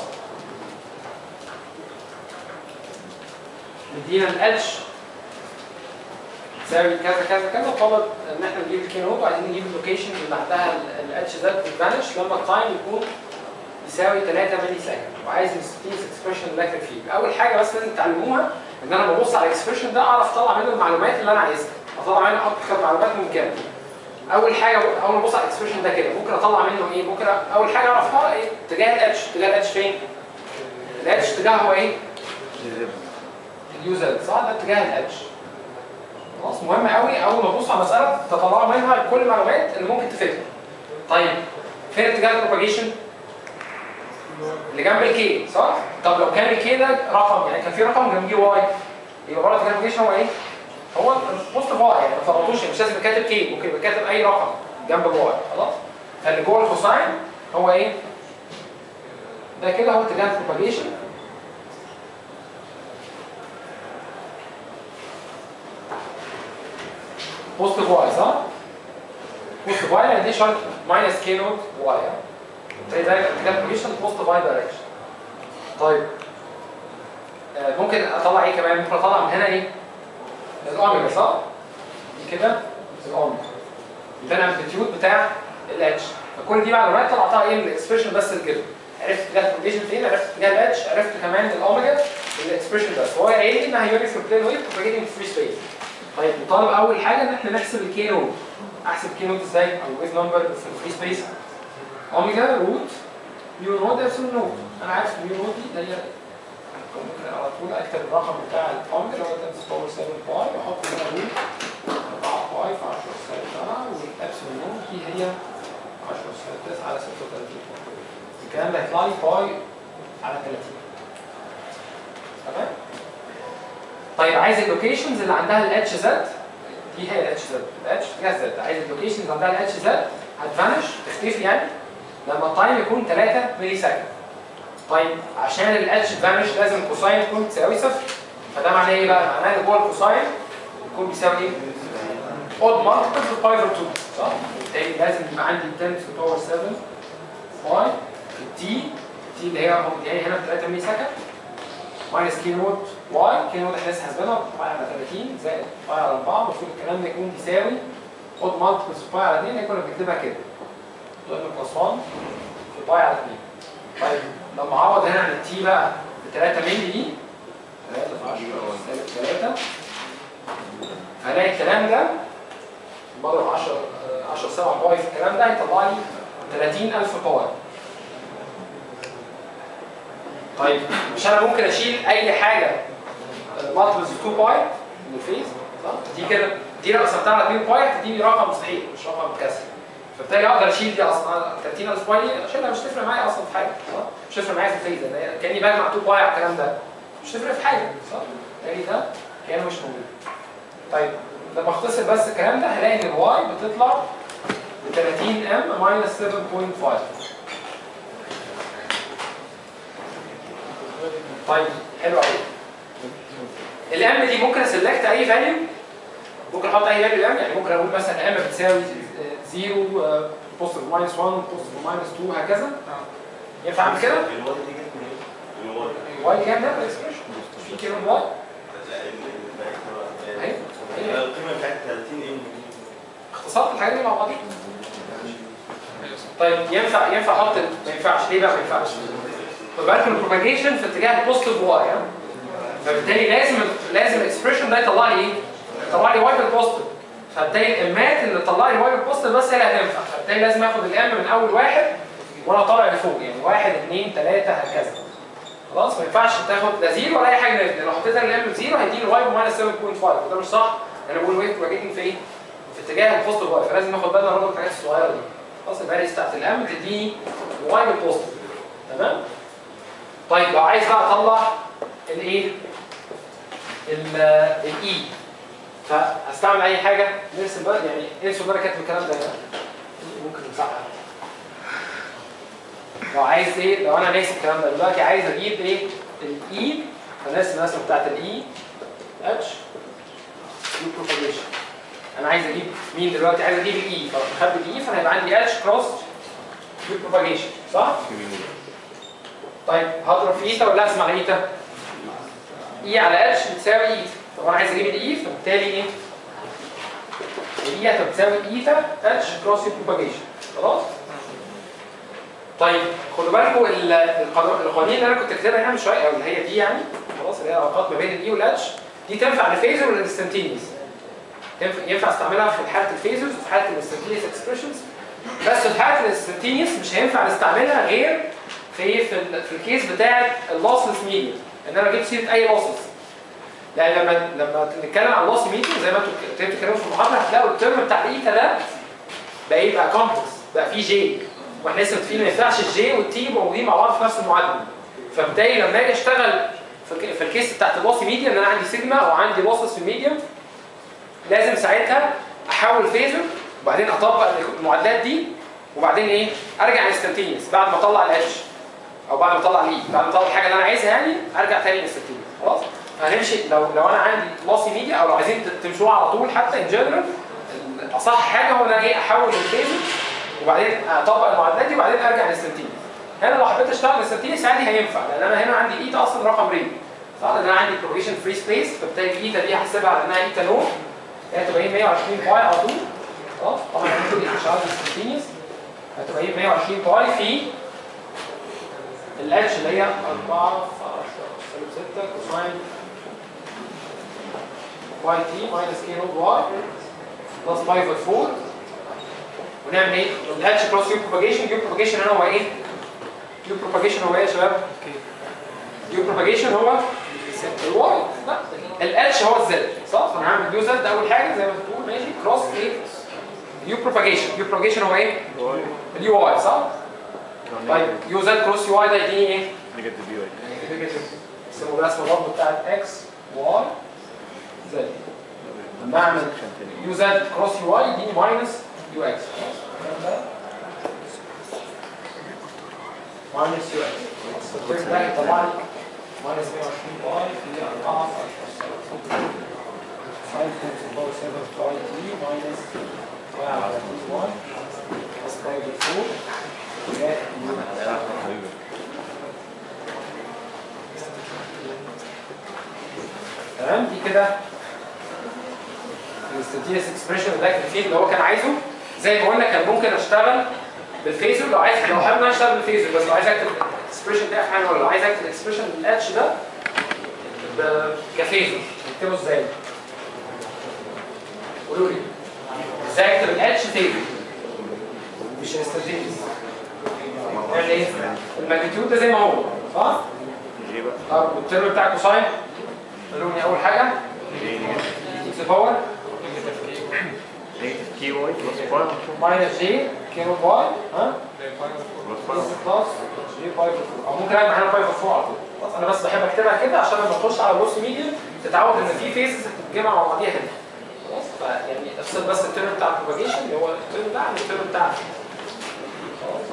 مدينا الاتش تساوي كذا كذا كذا طلب ان احنا نجيب الكي نود وعايزين نجيب اللوكيشن اللي عندها الاتش ده بتفانش لما التايم يكون يساوي 3 ملي ثانيه وعايز نستيز اكسبريشن الكتريك فيلد اول حاجه بس لازم تعلموها ان انا ببص على الاكسبريشن ده اعرف اطلع منه المعلومات اللي انا عايزها اطلع منه اكثر معلومات ممكنه اول حاجه اول ما ابص على الاكسبريشن ده كده ممكن اطلع منه ايه ممكن أ- اول حاجه اعرفها ايه اتجاه الاتش اتجاه الاتش فين الاتش اتجاهه هو ايه اليوزر صح ده اتجاه الاتش خلاص مهم قوي اول ما تبص على مساله تطلع منها كل المعلومات اللي ممكن تفيدك طيب فين اتجاه البروباجيشن اللي جنب الكي صح طب لو كان الكي ده رقم يعني كان في رقم جنبيه واي يبقى برضه اتجاه البروباجيشن هو ايه هو بوست واي يعني ما تغلطوش مش لازم يبقى كاتب كي ممكن يبقى كاتب اي رقم جنب الواي خلاص فاللي جوه الكوساين هو ايه ده كده هو اتجاه البروباجيشن بوست واي صح؟ بوست واي يعني دي شرط ماينس كي نوت واي زي ده الكالكوليشن بوست واي دايركشن طيب آه، ممكن اطلع ايه كمان؟ ممكن اطلع من هنا ايه؟ الاوميجا صح؟ دي كده الاوميجا ده الامبليتيود بتاع الاتش فكل دي معلومات طلعتها ايه من الاكسبريشن بس كده عرفت اتجاه الكونديشن فين عرفت اتجاه الاتش عرفت كمان الاوميجا الاكسبريشن بس هو قايل لي انها يوني في بلين ويف propagating فري سبيس طيب وطالب اول حاجه ان احنا نحسب الكي نود احسب الكي نود ازاي او ويف نمبر في الفري سبيس اوميجا روت ميو نود ابسلون نود انا عارف الميو نود دي اللي هي ممكن على طول اكتب الرقم بتاع الاوميجا اللي هو 10 باور 7 باي واحط هنا روت 4 باي في 10 سالب 7 والابسلون نود دي هي 10 سالب 9 على 36 الكلام ده هيطلع لي باي على 30 تمام طيب عايز اللوكيشنز اللي عندها الاتش زد دي هي الاتش زد الاتش فيها زد عايز اللوكيشنز عندها الاتش زد هتفانش تختفي يعني لما التايم يكون 3 ملي سكند طيب عشان الاتش تفانش لازم الكوساين تكون تساوي صفر فده معناه ايه بقى؟ معناه ان جوه الكوساين يكون بيساوي ايه؟ اود مالتيبل في باي 2 صح؟ بالتالي لازم يبقى عندي 10 to the power 7 باي في التي تي اللي هي هي هنا ب 3 ملي سكند ماينس كي نوت واي كي نوت احنا لسه حاسبينها باي على 30 زائد باي على 4 المفروض الكلام ده يكون بيساوي اود مالتيبل في باي على 2 هي كنا بنكتبها كده ضرب بلس 1 في باي على 2 طيب لما اعوض هنا عن التي بقى ب 3 ملي دي 3 في 10 سالب 3 هلاقي الكلام ده بضرب 10 10 7 باي في الكلام ده هيطلع لي 30000 باي طيب مش انا ممكن اشيل اي حاجه مالتيبلز 2 باي من الفيز صح؟ دي كده دي لو قسمتها على 2 باي هتديني رقم مستحيل مش رقم كسر فبالتالي اقدر اشيل دي اصلا 30000 باي دي اشيلها مش تفرق معايا اصلا في حاجه صح؟ مش تفرق معايا في الفيز لان هي- كاني بجمع 2 باي على الكلام ده مش تفرق في حاجه صح؟ بالتالي ده كانه مش موجود طيب لما اختصر بس الكلام ده هلاقي ان الواي بتطلع ب 30 ام ماينس 7.5 طيب حلو قوي الام دي ممكن اسلكت اي فاليو ممكن احط اي فاليو الام يعني ممكن اقول مثلا ام بتساوي 0 بوزيتيف ماينس 1 بوزيتيف ماينس 2 هكذا ينفع اعمل كده؟ الواد دي جت منين؟ الواد واي كام ده الاكسبريشن في كده واي اهي القيمة بتاعت 30 ام اختصرت الحاجات دي مع بعضيها طيب ينفع ينفع احط ما ينفعش ليه بقى ما ينفعش؟ خد بالك من البروباجيشن في اتجاه البوزيتيف واي ها؟ فبالتالي لازم لازم الاكسبريشن ده يطلع لي ايه؟ يطلع لي واي بالبوزيتيف فبالتالي الامات اللي تطلع لي واي بالبوزيتيف بس هي اللي هتنفع فبالتالي لازم اخد الام من اول واحد وانا طالع لفوق يعني واحد اثنين ثلاثه هكذا خلاص ما ينفعش تاخد لا زيرو ولا اي حاجه نيجاتيف لو حطيت الام بزيرو هيديني واي بماينس 7.5 وده مش صح انا بقول ويف بروباجيتنج في ايه؟ في اتجاه البوزيتيف واي فلازم ناخد بالنا برضه من الحاجات الصغيره دي خلاص الفاليوز بتاعت الام تديني واي بالبوزيتيف تمام؟ طيب لو عايز بقى اطلع الايه؟ الاي فهستعمل اي حاجه نرسم بقى يعني انسوا ان انا كاتب الكلام ده هنا ممكن نمسحها لو عايز ايه لو انا ناسي الكلام ده دلوقتي عايز اجيب ايه الاي فنرسم الرسمه بتاعت الاي اتش يو بروباجيشن انا عايز اجيب مين دلوقتي عايز اجيب الاي فبخبي الاي فانا هيبقى عندي اتش كروس يو بروباجيشن صح طيب هضرب في ايتا ولا اسمع ايتا اي على اتش بتساوي ايتا طب انا عايز اجيب الاي فبالتالي ايه الاي بتساوي ايتا اتش كروس يو بروباجيشن خلاص طيب خدوا بالكم ال- القانون- القوانين اللي انا كنت كاتبها هنا من شويه او اللي هي دي يعني خلاص اللي هي العلاقات ما بين الاي والاتش دي تنفع للفيزر والانستنتينيوس ينفع ينفع استعملها في حاله الفيزرز وفي حاله الانستنتينيوس اكسبريشنز بس في حاله الانستنتينيوس مش هينفع نستعملها غير في في, ال- في الكيس بتاعه اللوسلس ميديا ان انا جبت سيره اي لوسلس لان لما لما نتكلم عن اللوس ميديا زي ما انتوا بت- بتتكلموا في المحاضره هتلاقوا الترم بتاع الايتا ده بقى ايه بقى كومبلكس بقى فيه جي واحنا لسه متفقين ما ينفعش الجي والتي يبقوا موجودين مع بعض في نفس المعادله فبالتالي لما اجي اشتغل في الك- في الكيس بتاعت اللوسي ميديا ان انا عندي سيجما او عندي لوسس في الميديم لازم ساعتها احول فيزر وبعدين اطبق المعادلات دي وبعدين ايه ارجع انستنتينيوس بعد ما اطلع الاتش او بعد ما اطلع الاي بعد ما اطلع الحاجه اللي انا عايزها يعني ارجع تاني انستنتينيوس خلاص هنمشي لو لو انا عندي لوسي ميديا او لو عايزين ت- تمشوها على طول حتى ان جنرال اصح حاجه هو ان انا ايه احول الفيزر وبعدين اطبق المعادلات دي وبعدين ارجع انستنتينيوس هنا لو حبيت اشتغل انستنتينيوس عادي هينفع لان انا هنا عندي ايتا اصلا رقم ريل صح لان انا عندي بروجيشن فري سبيس فبالتالي الايتا دي هحسبها على انها ايتا نو هي هتبقى ايه 120 باي على طول خلاص طبعا هنقول ايه شغال انستنتينيوس هتبقى ايه 120 باي في الاتش اللي هي 4 في 10 سالب 6 كوساين واي تي ماينس كي نوت واي بلس باي في 4 ونعمل ايه؟ الاتش كروس يو بروباجيشن يو بروباجيشن هنا هو ايه؟ يو بروباجيشن هو ايه يا شباب؟ يو بروباجيشن هو الواي لا الاتش هو الزد صح؟ فانا هعمل يو زد اول حاجه زي ما بتقول ماشي كروس ايه؟ يو بروباجيشن يو بروباجيشن هو ايه؟ اليو واي صح؟ طيب يو زد كروس يو واي ده يديني ايه؟ نيجاتيف بي واي نيجاتيف اسمه الرسمه برضه بتاعت اكس واي زد لما اعمل يو زد كروس يو واي يديني ماينس يو اكس ماينس يو اكس الترم ده يطلع لي ماينس 120 باي في 4 5 times power 7 باي تي ماينس 1 بلس باي 4 زائد يو تمام دي كده الستاتينس اكسبريشن ده كان فيه اللي هو كان عايزه زي ما قلنا كان ممكن اشتغل بالفيزر لو عايز لو حابب ان أنا اشتغل بالفيزر بس لو عايز اكتب الاكسبريشن ده احيانا ولا لو عايز اكتب الاكسبريشن الاتش ده ب- كفيزر اكتبه ازاي؟ قولوا لي ازاي اكتب الاتش فيزر مش انستنتينيوس يعني ايه؟ الماجنتيود ده زي ما هو صح؟ جي بقى طب والترم بتاع كوساين قالوا لي اول حاجه جي اكس باور نيجاتيف كي واي بلس باي ماينس جي كيلو باي ها بلس بلس باي بلس جي باي او ممكن اعمل معانا باي فور على طول خلاص انا بس بحب اكتبها كده عشان لما اخش على بوست ميديم تتعود ان في فيزز بتتجمع مع بعضيها هنا خلاص فيعني افصل بس الترم بتاع البروباجيشن اللي هو الترم ده عن الترم بتاع خلاص.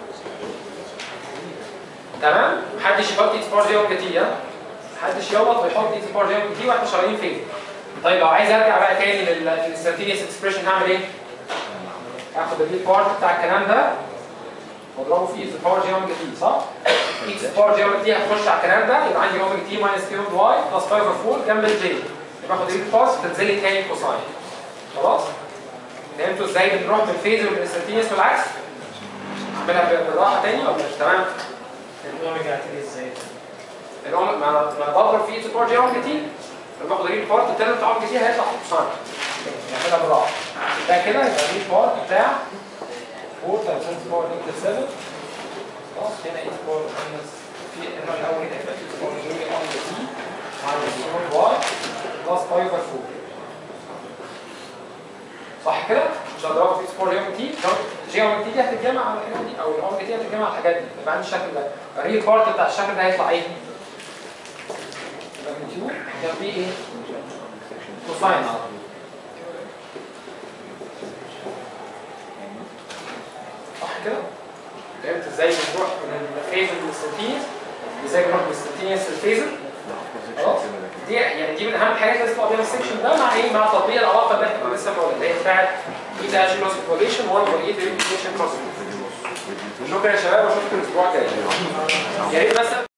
تمام محدش يحط اكس بار جي اوميجا تي ها محدش يغلط ويحط اكس بار جي اوميجا تي واحنا شغالين فين طيب لو عايز ارجع بقى تاني للانستنتينيوس اكسبريشن هعمل ايه؟ هاخد البيت بارت بتاع الكلام ده واضربه في اكس باور جي اوميجا تي صح؟ اكس باور جي اوميجا تي هتخش على الكلام ده يبقى عندي اوميجا تي ماينس كيو واي بلس 5 اوف 4 جنب الجي يبقى اخد البيت بارت تنزل لي تاني كوساين خلاص؟ فهمتوا ازاي بنروح من الفيزر للانستنتينيوس والعكس؟ اعملها بالراحه تاني ولا مش تمام؟ الاوميجا هتيجي ازاي؟ الأوميجا ما أنا- ما انا بضرب في اكس باور جي اوميجا تي لما اخد البيت بارت التاني بتاع اوميجا تي هيطلع كوساين نعملها بالراحه ده كده يبقى البيت بارت بتاع 4 تايمز 10 باور نيجاتيف 7 خلاص هنا اكس باور ماينس في هنا الاول هنا يبقى اكس باور جي اوميجا تي ماينس 4 واي بلس 5 اوفر 4 صح كده؟ مش هضربها في اكس باور جي اوميجا تي جي اوميجا تي دي هتتجمع على الحاجات دي او الاوميجا تي هتتجمع على الحاجات دي يبقى عندي الشكل ده الريل بارت بتاع الشكل ده هيطلع ايه؟ ماجنتيود جنبيه ايه؟ كوساين على طول صح كده؟ فهمت ازاي بنروح من الفيزر للسنتينيوس ازاي بنروح من السنتينيوس للفيزر خلاص دي يعني دي من اهم الحاجات اللي تطلع بيها السكشن ده مع ايه مع تطبيق العلاقه اللي احنا كنا لسه بنقولها اللي هي بتاعت ايتا اجي كروس كواليشن 1 وايت ريليشن كروس شكرا يا شباب واشوفكم الاسبوع الجاي يا ريت بس